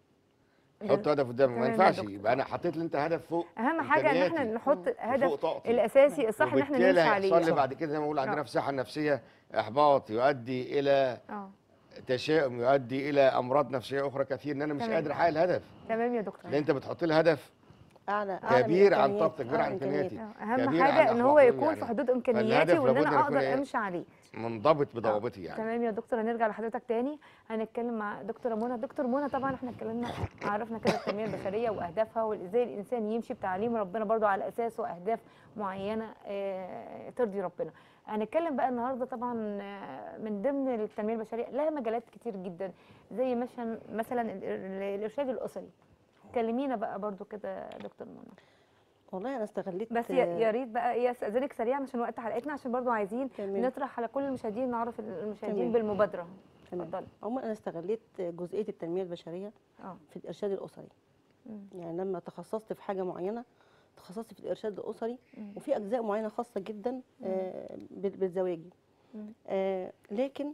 حط هدف قدامك تمام ما يا ينفعش دكتور. يبقى انا حطيت لي انت هدف فوق اهم حاجه ان احنا إمكانياتي نحط وفوق هدف طاقتي. الاساسي الصح ان احنا وبالتالي نمشي عليه هيحصل لي بعد كده زي ما بقول عندنا آه. في الصحه النفسيه احباط يؤدي الى اه تشاؤم يؤدي الى امراض نفسيه اخرى كثير ان انا مش تمام. قادر احقق الهدف تمام يا دكتور لان انت بتحط لي هدف أعلى أعلى من كبير عن إمكانيات. طاقتك كبير آه، عن امكانياتي آه، اهم كبير عن حاجه ان هو أخلاقي يكون يعني. في حدود امكانياتي فالهدف وان لابد انا أن يكون اقدر إيه؟ امشي عليه منضبط بضوابطه يعني تمام يا دكتور هنرجع لحضرتك تاني هنتكلم مع دكتوره منى دكتور منى طبعا احنا اتكلمنا عرفنا كده التنميه البشريه واهدافها وازاي الانسان يمشي بتعليم ربنا برضو على اساس واهداف معينه آه، ترضي ربنا هنتكلم بقى النهارده طبعا آه، من ضمن التنميه البشريه لها مجالات كتير جدا زي مثلا مثلا ال- ال- الارشاد الاسري كلمينا بقى برضو كده يا دكتور منى والله أنا استغليت بس يا يا ريت بقى ايه استاذنك سريعا عشان وقت حلقتنا عشان برضو عايزين تمام. نطرح على كل المشاهدين نعرف المشاهدين تمام. بالمبادره تمام. اتفضلي عموما أنا استغليت جزئية التنمية البشرية اه في الإرشاد الأسري مم. يعني لما تخصصت في حاجة معينة تخصصت في الإرشاد الأسري مم. وفي أجزاء معينة خاصة جدا آه، بال- بالزواجي مم. آه، لكن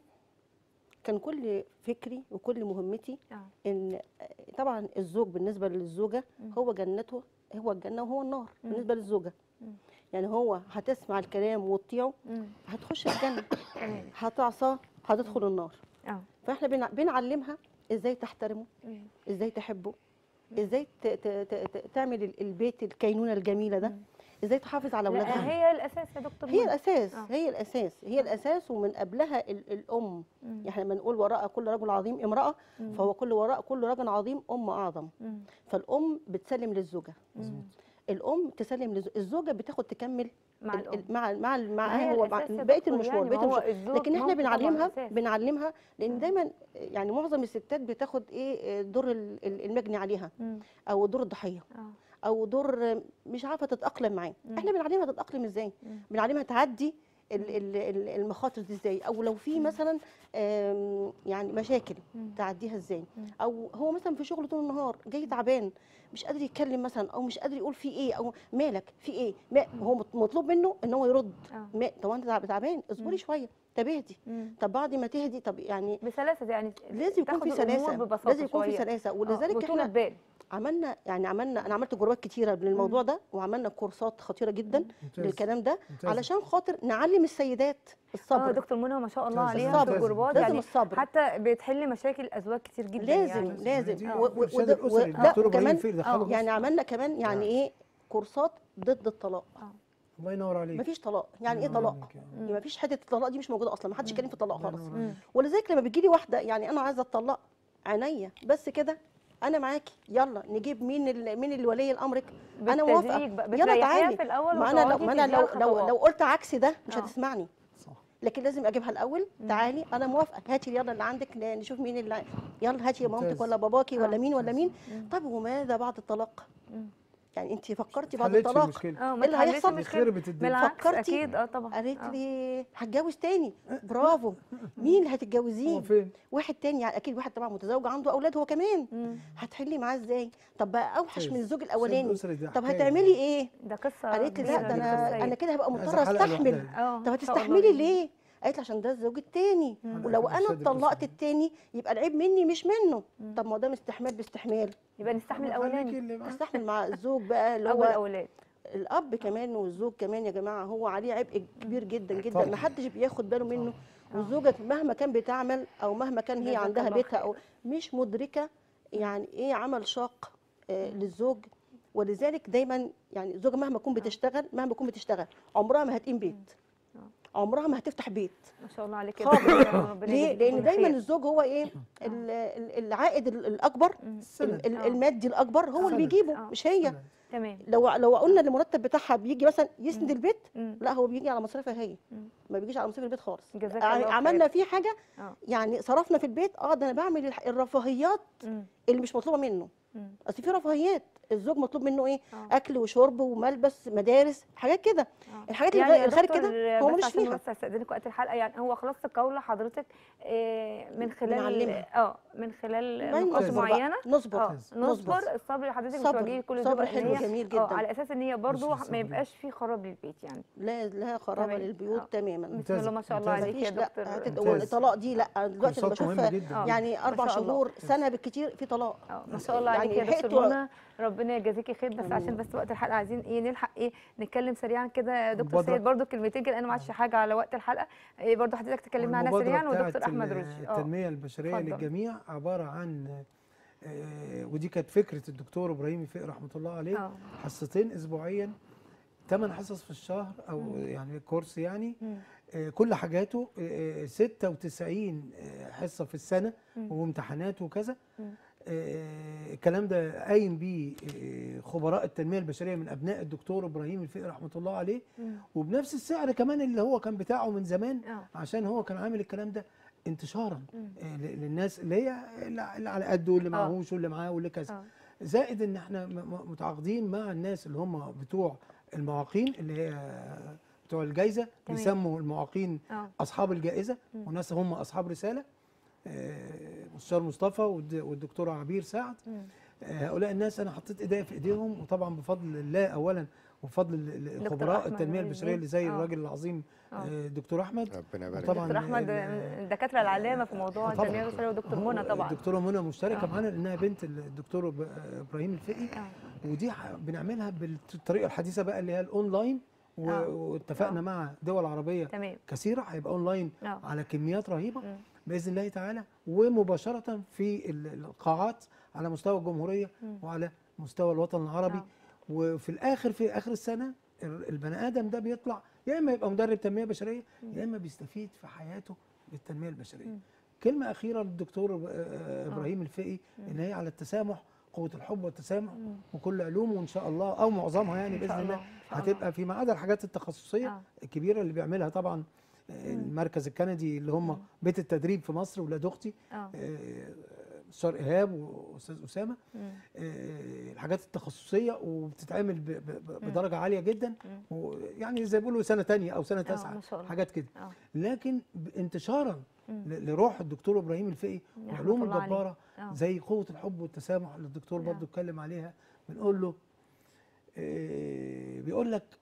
كان كل فكري وكل مهمتي اه ان طبعا الزوج بالنسبه للزوجه هو جنته هو الجنه وهو النار مم. بالنسبه للزوجه مم. يعني هو هتسمع الكلام وتطيعه مم. هتخش الجنه تمام هتعصاه هتدخل النار اه فاحنا بنع- بنعلمها ازاي تحترمه مم. ازاي تحبه ازاي ت- ت- ت- ت- تعمل ال- البيت الكينونه الجميله ده ازاي تحافظ على لا اولادها هي الاساس يا دكتور هي منى. الاساس آه. هي الاساس هي الاساس ومن قبلها ال- الام مم. يعني لما نقول وراء كل رجل عظيم امراه مم. فهو كل وراء كل رجل عظيم ام اعظم مم. فالام بتسلم للزوجه مم. الام تسلم للزوجه الزوجه بتاخد تكمل مع ال- الام ال- مع مع ما مع هي هو مع الأساس يا بقيه دكتور المشوار يعني، بقيه ما هو المشوار الزوج لكن احنا مامته طبعاً بنعلمها أساس. بنعلمها لان دايما يعني معظم الستات بتاخد ايه دور ال- ال- المجني عليها مم. او دور الضحيه اه او دور مش عارفه تتاقلم معاه مم. احنا بنعلمها تتاقلم ازاي مم. بنعلمها تعدي ال- ال- ال- المخاطر دي ازاي او لو في مثلا آم، يعني مشاكل مم. تعديها ازاي مم. او هو مثلا في شغله طول النهار جاي تعبان مش قادر يتكلم مثلا او مش قادر يقول في ايه او مالك في ايه ما هو مط- مطلوب منه ان هو يرد اه ما طب انت تعب- تعبان مم. اصبري شويه طب اهدي مم. طب بعد ما تهدي طب يعني بسلاسه يعني لازم يكون تاخد في الأمور سلاسه ببساطة لازم يكون في شوية. سلاسه آه، ولذلك وطولة احنا بال عملنا يعني عملنا انا عملت جروبات كتيره للموضوع ده وعملنا كورسات خطيره جدا ممتاز. للكلام ده ممتاز. علشان خاطر نعلم السيدات اه الصبر دكتور منى ما شاء الله ممتاز. عليها في الصبر. الجروبات لازم يعني الصبر. حتى بتحل مشاكل ازواج كتير جدا لازم يعني. لازم دي و- و- الإرشاد وده- الأسري. و- لا الدكتور إبراهيم وكمان الفقي دخله يعني مصر. عملنا كمان يعني آه. ايه كورسات ضد الطلاق الله ينور عليك مفيش طلاق يعني ايه الله طلاق ينور عليك يعني. يعني مفيش حته الطلاق دي مش موجوده اصلا ما حدش يتكلم في الطلاق الله خالص ينور مم. عليك. ولذلك لما بتجيلي واحده يعني انا عايزه اتطلق عينيا بس كده انا معاكي يلا نجيب مين ال- مين اللي ولي امرك انا موافقه بالتدريج بقى. يلا بتريحيها تعالي في الاول ما انا لو وتقعدي ما انا تديها لو لو الخطوات. لو قلت عكس ده مش آه. هتسمعني صح لكن لازم اجيبها الاول تعالي انا موافقه هاتي يلا اللي عندك ن- نشوف مين اللي يلا هاتي يا مامتك ممتاز. ولا باباكي ولا آه. مين ولا مين مم. طب وماذا بعد الطلاق مم. يعني انت فكرتي بعد حلتش الطلاق المشكله اه إيه اللي هيحصل؟ تحلش المشكلة. خربت الدنيا بالعكس فكرتي؟ اكيد اه طبعا قالت آه. لي هتجوز تاني برافو مين اللي هو هتتجوزيه فين واحد تاني يعني اكيد واحد طبعا متزوج عنده اولاد هو كمان مم. هتحلي معاه ازاي طب بقى اوحش طيب. من الزوج شاب الاولاني أسري ده طب حكاية. هتعملي ايه ده قصه قالت لي لا كبيرة ده دكتور انا سيد. انا كده هبقى عايزة مضطره حلقة استحمل لوحدها. اه طب إن شاء الله. هتستحملي ليه قالت لي عشان ده الزوج التاني مم. ولو حلقة انا مشاهدة اتطلقت الأسرة. التاني يبقى العيب مني مش منه طب ما هو ده استحمال باستحمال يبقى نستحمل خليكي الاولاني اللي معاك. استحمل مع الزوج بقى اللي اول هو اولاد الاب كمان والزوج كمان يا جماعه هو عليه عبء كبير جدا جدا طبعاً. ما حدش بياخد باله منه آه. والزوجه مهما كان بتعمل او مهما كان هي جزاك عندها الله بيتها خير. او مش مدركه يعني ايه عمل شاق آه للزوج ولذلك دايما يعني الزوجه مهما تكون بتشتغل مهما تكون بتشتغل عمرها ما هتقيم بيت عمرها ما هتفتح بيت ما شاء الله عليك يا خالص. دكتور، ربنا ليه؟ يجزيك لان كل دايما خير. الزوج هو ايه ال- ال- العائد ال- الاكبر السند. ال- ال- آه. المادي الاكبر هو اللي السند. بيجيبه آه. مش هي السند. تمام لو لو قلنا إن المرتب بتاعها بيجي مثلا يسند البيت مم. لا هو بيجي على مصاريفها هي مم. ما بيجيش على مصاريف البيت خالص جزاك يعني الله عملنا خير. فيه حاجه اه يعني صرفنا في البيت اه ده انا بعمل الح- الرفاهيات مم. اللي مش مطلوبه منه مم. اصل في رفاهيات الزوج مطلوب منه ايه آه. اكل وشرب وملبس مدارس حاجات كده آه. الحاجات يعني يا اللي غير دكتور كده هو بس ملوش عشان فيها بس استاذنك وقت الحلقه يعني هو خلاص قول حضرتك آه، من خلال بنعلمها. اه من خلال ما نقاط نصبر بقى، معينه نصبر اه نصبر. نصبر الصبر اللي حضرتك صبر. بتواجهي كل صبر زوجة حلو اللي هي- جميل اه جدا. على اساس ان هي برضو مش الصبر. ما يبقاش في خراب للبيت يعني لا لا خرابه تمام. للبيوت آه. تماما بسم الله ما شاء الله ممتاز. عليك يا مفيش لا دكتور هتت- ممتاز. والطلاق دي لا دلوقتي انا كورسات مهمة بشوفها جدا. آه. يعني ما اربع شاء الله. شهور سنه بالكتير في طلاق اه ما شاء الله عليك يعني يا دكتور لحقتوا- منى ربنا يجازيكي خير بس عشان بس وقت الحلقه عايزين ايه نلحق ايه نتكلم سريعا كده يا دكتور المبادرة. سيد برضو كلمتين كده انا ما عادش حاجه على وقت الحلقه إيه برضو حضرتك تكلمنا عنها والمبادرة سريعا ودكتور بتاعت احمد ال- رشدي اه التنمية البشرية اتفضل. للجميع عبارة عن آه، ودي كانت فكرة الدكتور إبراهيم فقي رحمة الله عليه اه حصتين أسبوعيا ثمان حصص في الشهر أو يعني كورس يعني مم. آه، كل حاجاته آه، 96 آه، حصة في السنة مم. وامتحانات وكذا مم. آه، الكلام ده قايم بيه آه، خبراء التنمية البشرية من أبناء الدكتور إبراهيم الفقي رحمة الله عليه مم. وبنفس السعر كمان اللي هو كان بتاعه من زمان اه عشان هو كان عامل الكلام ده انتشارا مم. آه، ل- للناس اللي هي اللي اللي على قده واللي آه. معهوش واللي معاه واللي كذا اه زائد ان احنا م- م- متعاقدين مع الناس اللي هم بتوع المعاقين اللي هي بتوع الجائزه تمام. بيسموا المعاقين اه اصحاب الجائزه مم. وناس هم اصحاب رساله آه، مستشار مصطفى والد- والدكتوره عبير سعد مم. آه، هؤلاء الناس انا حطيت ايديا في ايديهم وطبعا بفضل الله اولا وبفضل ال- ال- دكتور خبراء أحمد التنميه رشدي. البشريه اللي زي آه. الراجل العظيم آه. آه، الدكتور احمد ربنا يبارك وطبعاً دكتور احمد ال- الدكاتره العلامه في موضوع طبعاً. التنميه البشريه ودكتور هو منى طبعا الدكتوره منى مشتركه آه. معانا لانها بنت الدكتور إب- ابراهيم الفقي اه ودي ح- بنعملها بالطريقه الحديثه بقى اللي هي الاونلاين و- آه. واتفقنا آه. مع دول عربيه تمام كثيره هيبقى اونلاين اه على كميات رهيبه مم. باذن الله تعالى ومباشره في ال- القاعات على مستوى الجمهوريه مم. وعلى مستوى الوطن العربي آه. وفي الاخر في اخر السنه ال- البني ادم ده بيطلع يا اما يبقى مدرب تنميه بشريه يا اما بيستفيد في حياته بالتنميه البشريه مم. كلمه اخيره للدكتور إب- آه، ابراهيم الفقي ان هي على التسامح قوه الحب والتسامح مم. وكل علومه ان شاء الله او معظمها يعني إن شاء باذن الله الله، إن شاء الله. هتبقى في ما عدا الحاجات التخصصيه آه. الكبيره اللي بيعملها طبعا آه، المركز الكندي اللي هم بيت التدريب في مصر ولاد اختي اه آه، مستشار ايهاب واستاذ اسامه مم. آه، الحاجات التخصصيه وبتتعمل ب- ب- ب- بدرجه عاليه جدا مم. ويعني زي ما بيقولوا سنه تانية او سنه آه، تاسعه ما شاء الله. حاجات كده اه لكن ب- انتشارا مم. ل- لروح الدكتور ابراهيم الفقي رحمة وعلوم الله عليه. الجباره آه. زي قوه الحب والتسامح اللي الدكتور نعم. برضو اتكلم عليها بنقول له آه، بيقول لك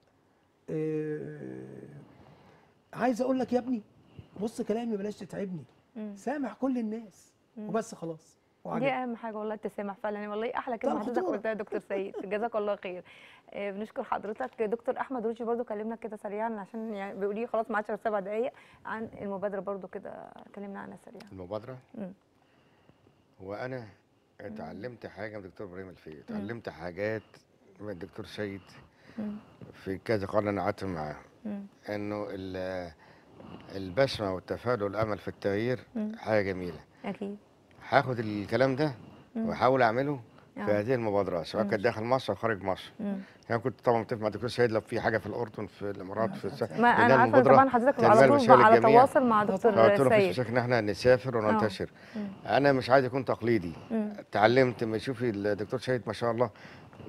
آه، عايز اقول لك يا ابني بص كلامي بلاش تتعبني مم. سامح كل الناس وبس خلاص دي وعجبني. اهم حاجه والله التسامح فعلا والله احلى كلمه طبعا حضرتك خطورة. قلتها يا دكتور سيد جزاك الله خير آه، بنشكر حضرتك دكتور احمد رشدي برضو كلمنا كده سريعا عشان يعني بيقول لي خلاص ما عادش غير سبع دقائق عن المبادره برضو كده كلمنا عنها سريعا المبادرة مم. وأنا اتعلمت حاجة من الدكتور إبراهيم الفقي اتعلمت حاجات من الدكتور سيد مم. في كذا قرن أنا قعدت معاه مم. إنه ال- البسمة والتفاؤل والأمل في التغيير مم. حاجة جميلة اكيد هاخد الكلام ده مم. واحاول اعمله في آه. هذه المبادرات سواء مم. كانت داخل مصر او خارج مصر مم. يعني كنت طبعا متفق مع الدكتور سيد لو في حاجه في الاردن في الامارات في الس... ما لأنها انا عارفه المبادرة طبعا حضرتك تنمية على طول البشرية على للجميع. تواصل مع دكتور فقلت له مفيش سيد مشاكل ان احنا نسافر وننتشر مم. انا مش عايز اكون تقليدي مم. اتعلمت ما شوفي الدكتور سيد ما شاء الله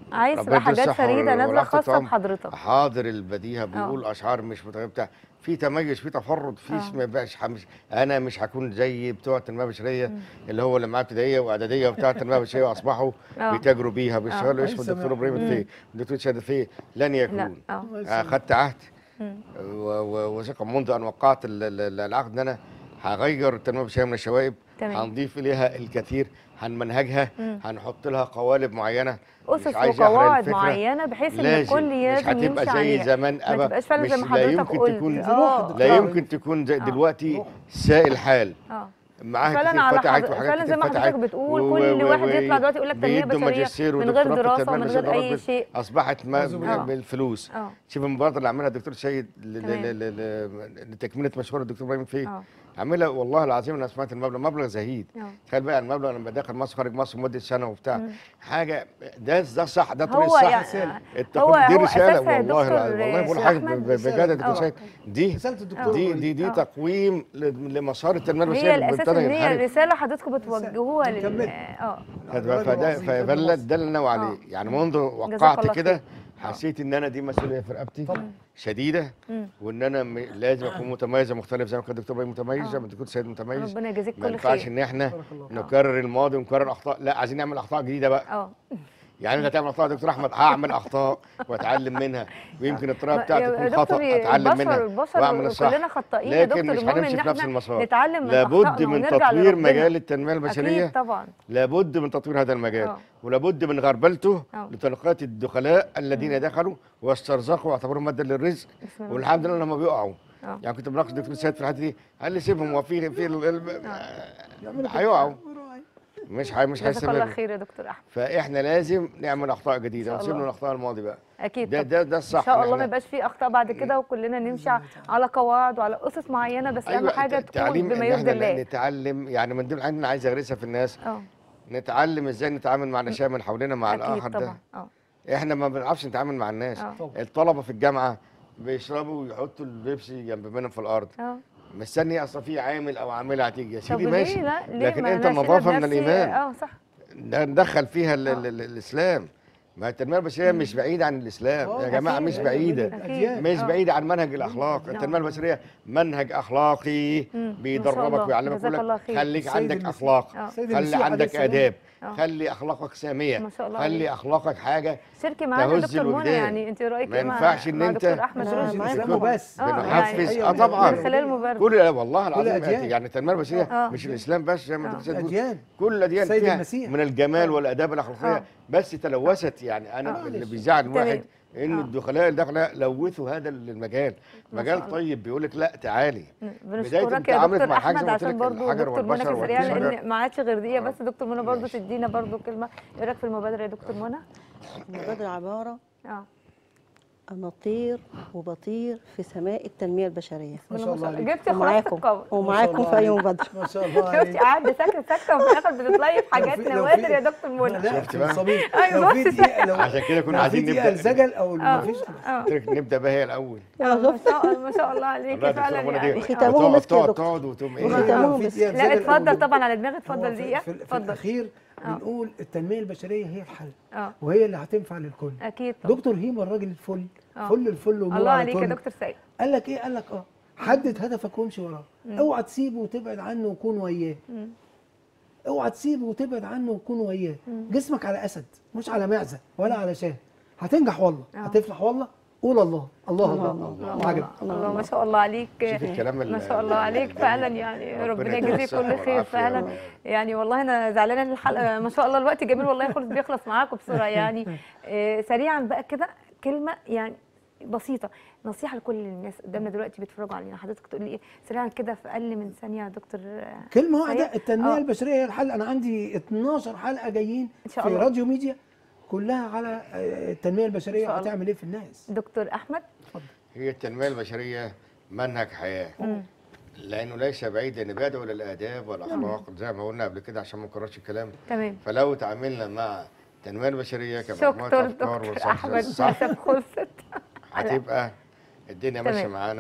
عايز ربنا تبقى يديله حاجات الصحة فريده نازله والعافية خاصه طبعاً. بحضرتك حاضر البديهه بيقول اشعار مش متغيره بتاع في تميز في تفرد في آه. اسم بقاش مش انا مش هكون زي بتوع التنميه البشريه اللي هو اللي معاه ابتدائيه واعداديه وبتاع التنميه البشريه واصبحوا آه. بيتاجروا بيها بيشتغلوا اسمه لسه الدكتور ما- ابراهيم الفقي الدكتور شهاده الفقي لن لا يكون اه اخذت عهد مم. و- و- وثقه منذ ان وقعت ال- ال- ال- العقد ان انا هغير التنميه البشريه من الشوائب تمام. هنضيف اليها الكثير هنمنهجها مم. هنحط لها قوالب معينه مش اسس عايز أحرق وقواعد الفكرة. معينه بحيث ان لازم الكل مش لازم هتبقى يمشي زي عليها زمان ما ابدا تبقاش فعلا مش زي ما لا حضرتك يمكن قلت تكون اه لا آه. يمكن تكون زي آه. دلوقتي سائل حال اه معاها فعلا كتير على فتحت حض- وحاجات فعلا زي كتير ما فتحت حضرتك بتقول و- كل و- واحد و- يطلع دلوقتي يقول لك تنميه بيدوا بشريه ماجستير من غير ودكتوراه في دراسه التنمية ومن غير البشرية اي برضه شيء اصبحت ما أعوذ بالله. بالفلوس اه شوف المبادره اللي عملها الدكتور سيد ل- ل- تمام. ل- ل- لتكمله مشوار الدكتور ابراهيم فيه اه عاملها والله العظيم انا سمعت المبلغ مبلغ زهيد اه تخيل بقى المبلغ لما داخل مصر خارج مصر مده سنه وبتاع مم. حاجه ده ده صح ده الطريق هو الصح يعني هو التقويم دي هو رساله اساسها يا والله دكتور العظيم. والله بقول سي حاجه أحمد. ب- بجد يا دكتور آه. سيد دي رساله الدكتور دي وليد. دي دي آه. تقويم ل- لمسار التنميه البشريه هي اللي الاساس ابتدى ان هي ينحرف رساله حضرتكم بتوجهوها لل نكمل. اه الراجل فده العظيم فده كان ده مصر. اللي انا ناوي عليه آه. يعني منذ جزاك وقعت الله كده خير. حسيت ان انا دي مسؤوليه في رقبتي طبعا. شديده مم. وان انا م- لازم اكون متميزه مختلف زي ما كان الدكتور ابراهيم متميز آه. زي ما الدكتور سيد متميز ربنا يجازيك ما كل ينفعش خير ان احنا بارك الله فيك. نكرر الماضي ونكرر اخطاء لا عايزين نعمل اخطاء جديده بقى اه يعني انت هتعمل اخطاء يا دكتور احمد هعمل اخطاء واتعلم منها ويمكن الطريقه بتاعتي يا تكون خطا دكتور، اتعلم البشر منها البشر واعمل الصح كلنا خطائين يا لكن دكتور مش المهم هنمشي ان في نفس احنا المسار نتعلم من لابد أخطائنا من ونرجع تطوير لربنا. مجال التنميه البشريه اكيد طبعا لابد من تطوير هذا المجال آه. ولابد من غربلته آه. لتنقية الدخلاء الذين دخلوا واسترزقوا واعتبروا ماده للرزق بسم الله. والحمد لله لما بيقعوا آه. يعني كنت بناقش الدكتور سيد في الحته دي قال لي سيبهم وفي في ال- ال- يعملوا كده. هيقعوا مش هي- مش جزاك الله هيستمروا خير يا دكتور احمد فاحنا لازم نعمل اخطاء جديده إن شاء ونسيب الله. من اخطاء الماضي بقى اكيد ده طبعاً. ده ده الصح ان شاء إن الله ما إحنا- يبقاش في اخطاء بعد كده وكلنا نمشي على قواعد وعلى اسس معينه بس اهم حاجه الت- تكون التعليم بما ان يرضي احنا الله نتعلم يعني من ضمن الحاجات اللي انا عايز اغرسها في الناس اه نتعلم ازاي نتعامل مع الاشياء من حوالينا مع اكيد الاخر ده طبعا اه احنا ما بنعرفش نتعامل مع الناس اه الطلبه في الجامعه بيشربوا ويحطوا البيبسي جنب منهم في الارض اه مستني اصل في عامل او عامله هتيجي يا طب سيدي ليه ماشي لا ليه لكن ما انت أنا أشيلها النظافه من بنفسي؟ الايمان اه صح ده ندخل فيها ال آه. ال ال الاسلام ما التنميه البشريه مش بعيده عن الاسلام آه، يا جماعه أكيد. مش بعيده أكيد. مش آه. بعيده عن منهج الاخلاق نعم. التنميه البشريه منهج اخلاقي مم. ما شاء بيدربك الله. ويعلمك جزاك يقول الله لك خير. خليك سيد عندك المسيح. اخلاق اه سيد خلي المسيح عليه عندك السلام. اداب آه. خلي اخلاقك ساميه ما شاء الله خلي عليك. اخلاقك حاجه شاركي معانا يا تهز دكتور منى الوجدان. يعني انت رايك ما ايه مع- ينفعش إن مع أنت- دكتور احمد لا، رشدي معاك اسلامه بس آه، بنحفز يعني اه طبعا من خلال المبادره كل والله العظيم أديان. يعني التنميه البشريه آه. مش الاسلام بس زي ما آه. الدكتور سيد بيقول. اديان كل الاديان السيد فيها المسيح. من الجمال والاداب الاخلاقيه آه. بس تلوثت يعني انا آه. اللي بيزعل تمام. الواحد ان آه. الدخلاء الداخله لوثوا هذا المجال ما مجال شاء الله. طيب بيقول لك لا تعالي بنشكرك يا تعاملت دكتور مع حاجة احمد زي ما قلت عشان لك برضو الحجر دكتور منى في والبشر السريع والشجر. لان ما عادش غير دقيقه بس دكتور منى برضو ماشي. تدينا برضو كلمه ايه رايك في المبادره يا دكتور منى؟ المبادرة عبارة اه أن أطير وبطير في سماء التنمية البشرية ما شاء الله عليك. جبتي خلاصه ومعاكم القمر ومعاكم الله في أي عليك. مبادرة ما شاء الله شفتي عليك قاعده ساكته ساكته وفي الاخر بتطلعي في حاجات لو في- لو نوادر في- يا دكتور منى لا شفت بقى؟ صميم أيوة، لو في بص. دقيقه لو عشان كده كنا لو عايزين في دقيقه نبدا الزجل او آه. ما فيش اه قلت لك نبدا بها هي الاول آه، ما شفت شاء ما شاء الله والله عليكي يا فعلا دكتور منى يعني دي آه. ختامهم تقعد مسك يا تقعد دكتور. تقعد وتقوم ايه وختامهم في مسك. دقيقة لا الزجل أو اتفضل دقيقة. طبعا على دماغي هو اتفضل في- دقيقه في, في اتفضل الاخير آه. بنقول التنميه البشريه هي الحل اه وهي اللي هتنفع للكل اكيد طبعا دكتور هيما الراجل الفل آه. فل الفل ونور الله على عليك يا طول. دكتور سيد قال لك ايه قال لك اه حدد هدفك وامشي وراه اوعى تسيبه وتبعد عنه وكون وياه مم. اوعى تسيبه وتبعد عنه وكون وياه جسمك على اسد مش على معزه ولا على شاه هتنجح والله آه. هتفلح والله قول الله الله الله الله, الله الله عجب الله, الله ما شاء الله عليك شوف الكلام ال- ما شاء الله عليك الجميل. فعلا يعني ربنا يديك يجزيك الصحة كل خير والعافية فعلا و- يعني والله انا زعلانه ان الحلقه ما شاء الله الوقت جميل والله خلص بيخلص معاكم بسرعه يعني آه، سريعا بقى كده كلمه يعني بسيطه نصيحه لكل الناس قدامنا دلوقتي بيتفرجوا علينا حضرتك تقول لي ايه سريعا كده في اقل من ثانيه يا دكتور آه، كلمه واحده سيد؟ التنميه آه. البشريه هي الحل انا عندي 12 حلقه جايين إن شاء في الله. راديو ميديا كلها على آه، التنميه إن البشريه شاء الله. هتعمل ايه في الناس دكتور احمد هي التنميه البشريه منهج حياه مم. لانه ليس بعيدا ان بيدعو للاداب والاخلاق زي ما قلنا قبل كده عشان ما نكررش الكلام تمام فلو تعاملنا مع التنميه البشريه كمجموعه شكرا افكار دكتور وصح احمد صح للاسف خلصت هتبقى الدنيا ماشيه تمام. معانا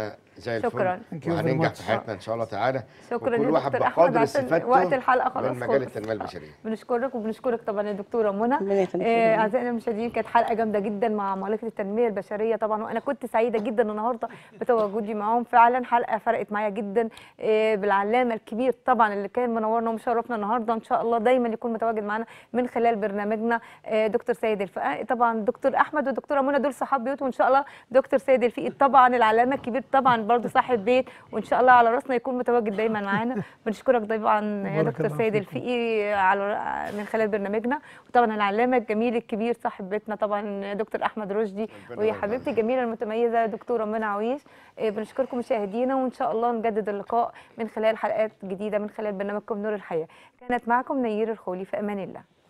زي الفل شكراً. Thank you very وهننجح much. في حياتنا ان شاء الله تعالى شكرا وكل يا واحد دكتور احمد بقدر عشان استفادته وقت الحلقه خلاص من مجال خلص. التنميه البشريه بنشكرك وبنشكرك طبعا يا دكتوره منى ربنا يخليك آه، شكراً. اعزائنا المشاهدين كانت حلقه جامده جدا مع ملكه التنميه البشريه طبعا وانا كنت سعيده جدا النهارده بتواجدي معاهم فعلا حلقه فرقت معايا جدا آه، بالعلامه الكبير طبعا اللي كان منورنا ومشرفنا النهارده ان شاء الله دايما يكون متواجد معانا من خلال برنامجنا آه، دكتور سيد الفقي طبعا دكتور احمد والدكتوره منى دول صحاب بيوت وان شاء الله دكتور سيد الفقي طبعا العلامه الكبير طبعا برضو صاحب بيت وان شاء الله على راسنا يكون متواجد دايما معانا بنشكرك طبعا يا بارك دكتور الله سيد فيكم. الفقي على من خلال برنامجنا وطبعا العلامه الجميل الكبير صاحب بيتنا طبعا دكتور احمد رشدي ربنا وهي يرضى حبيبتي الجميله المتميزه دكتوره منى عويش إيه، بنشكركم مشاهدينا وان شاء الله نجدد اللقاء من خلال حلقات جديده من خلال برنامجكم نور الحياه كانت معكم نير الخولي في امان الله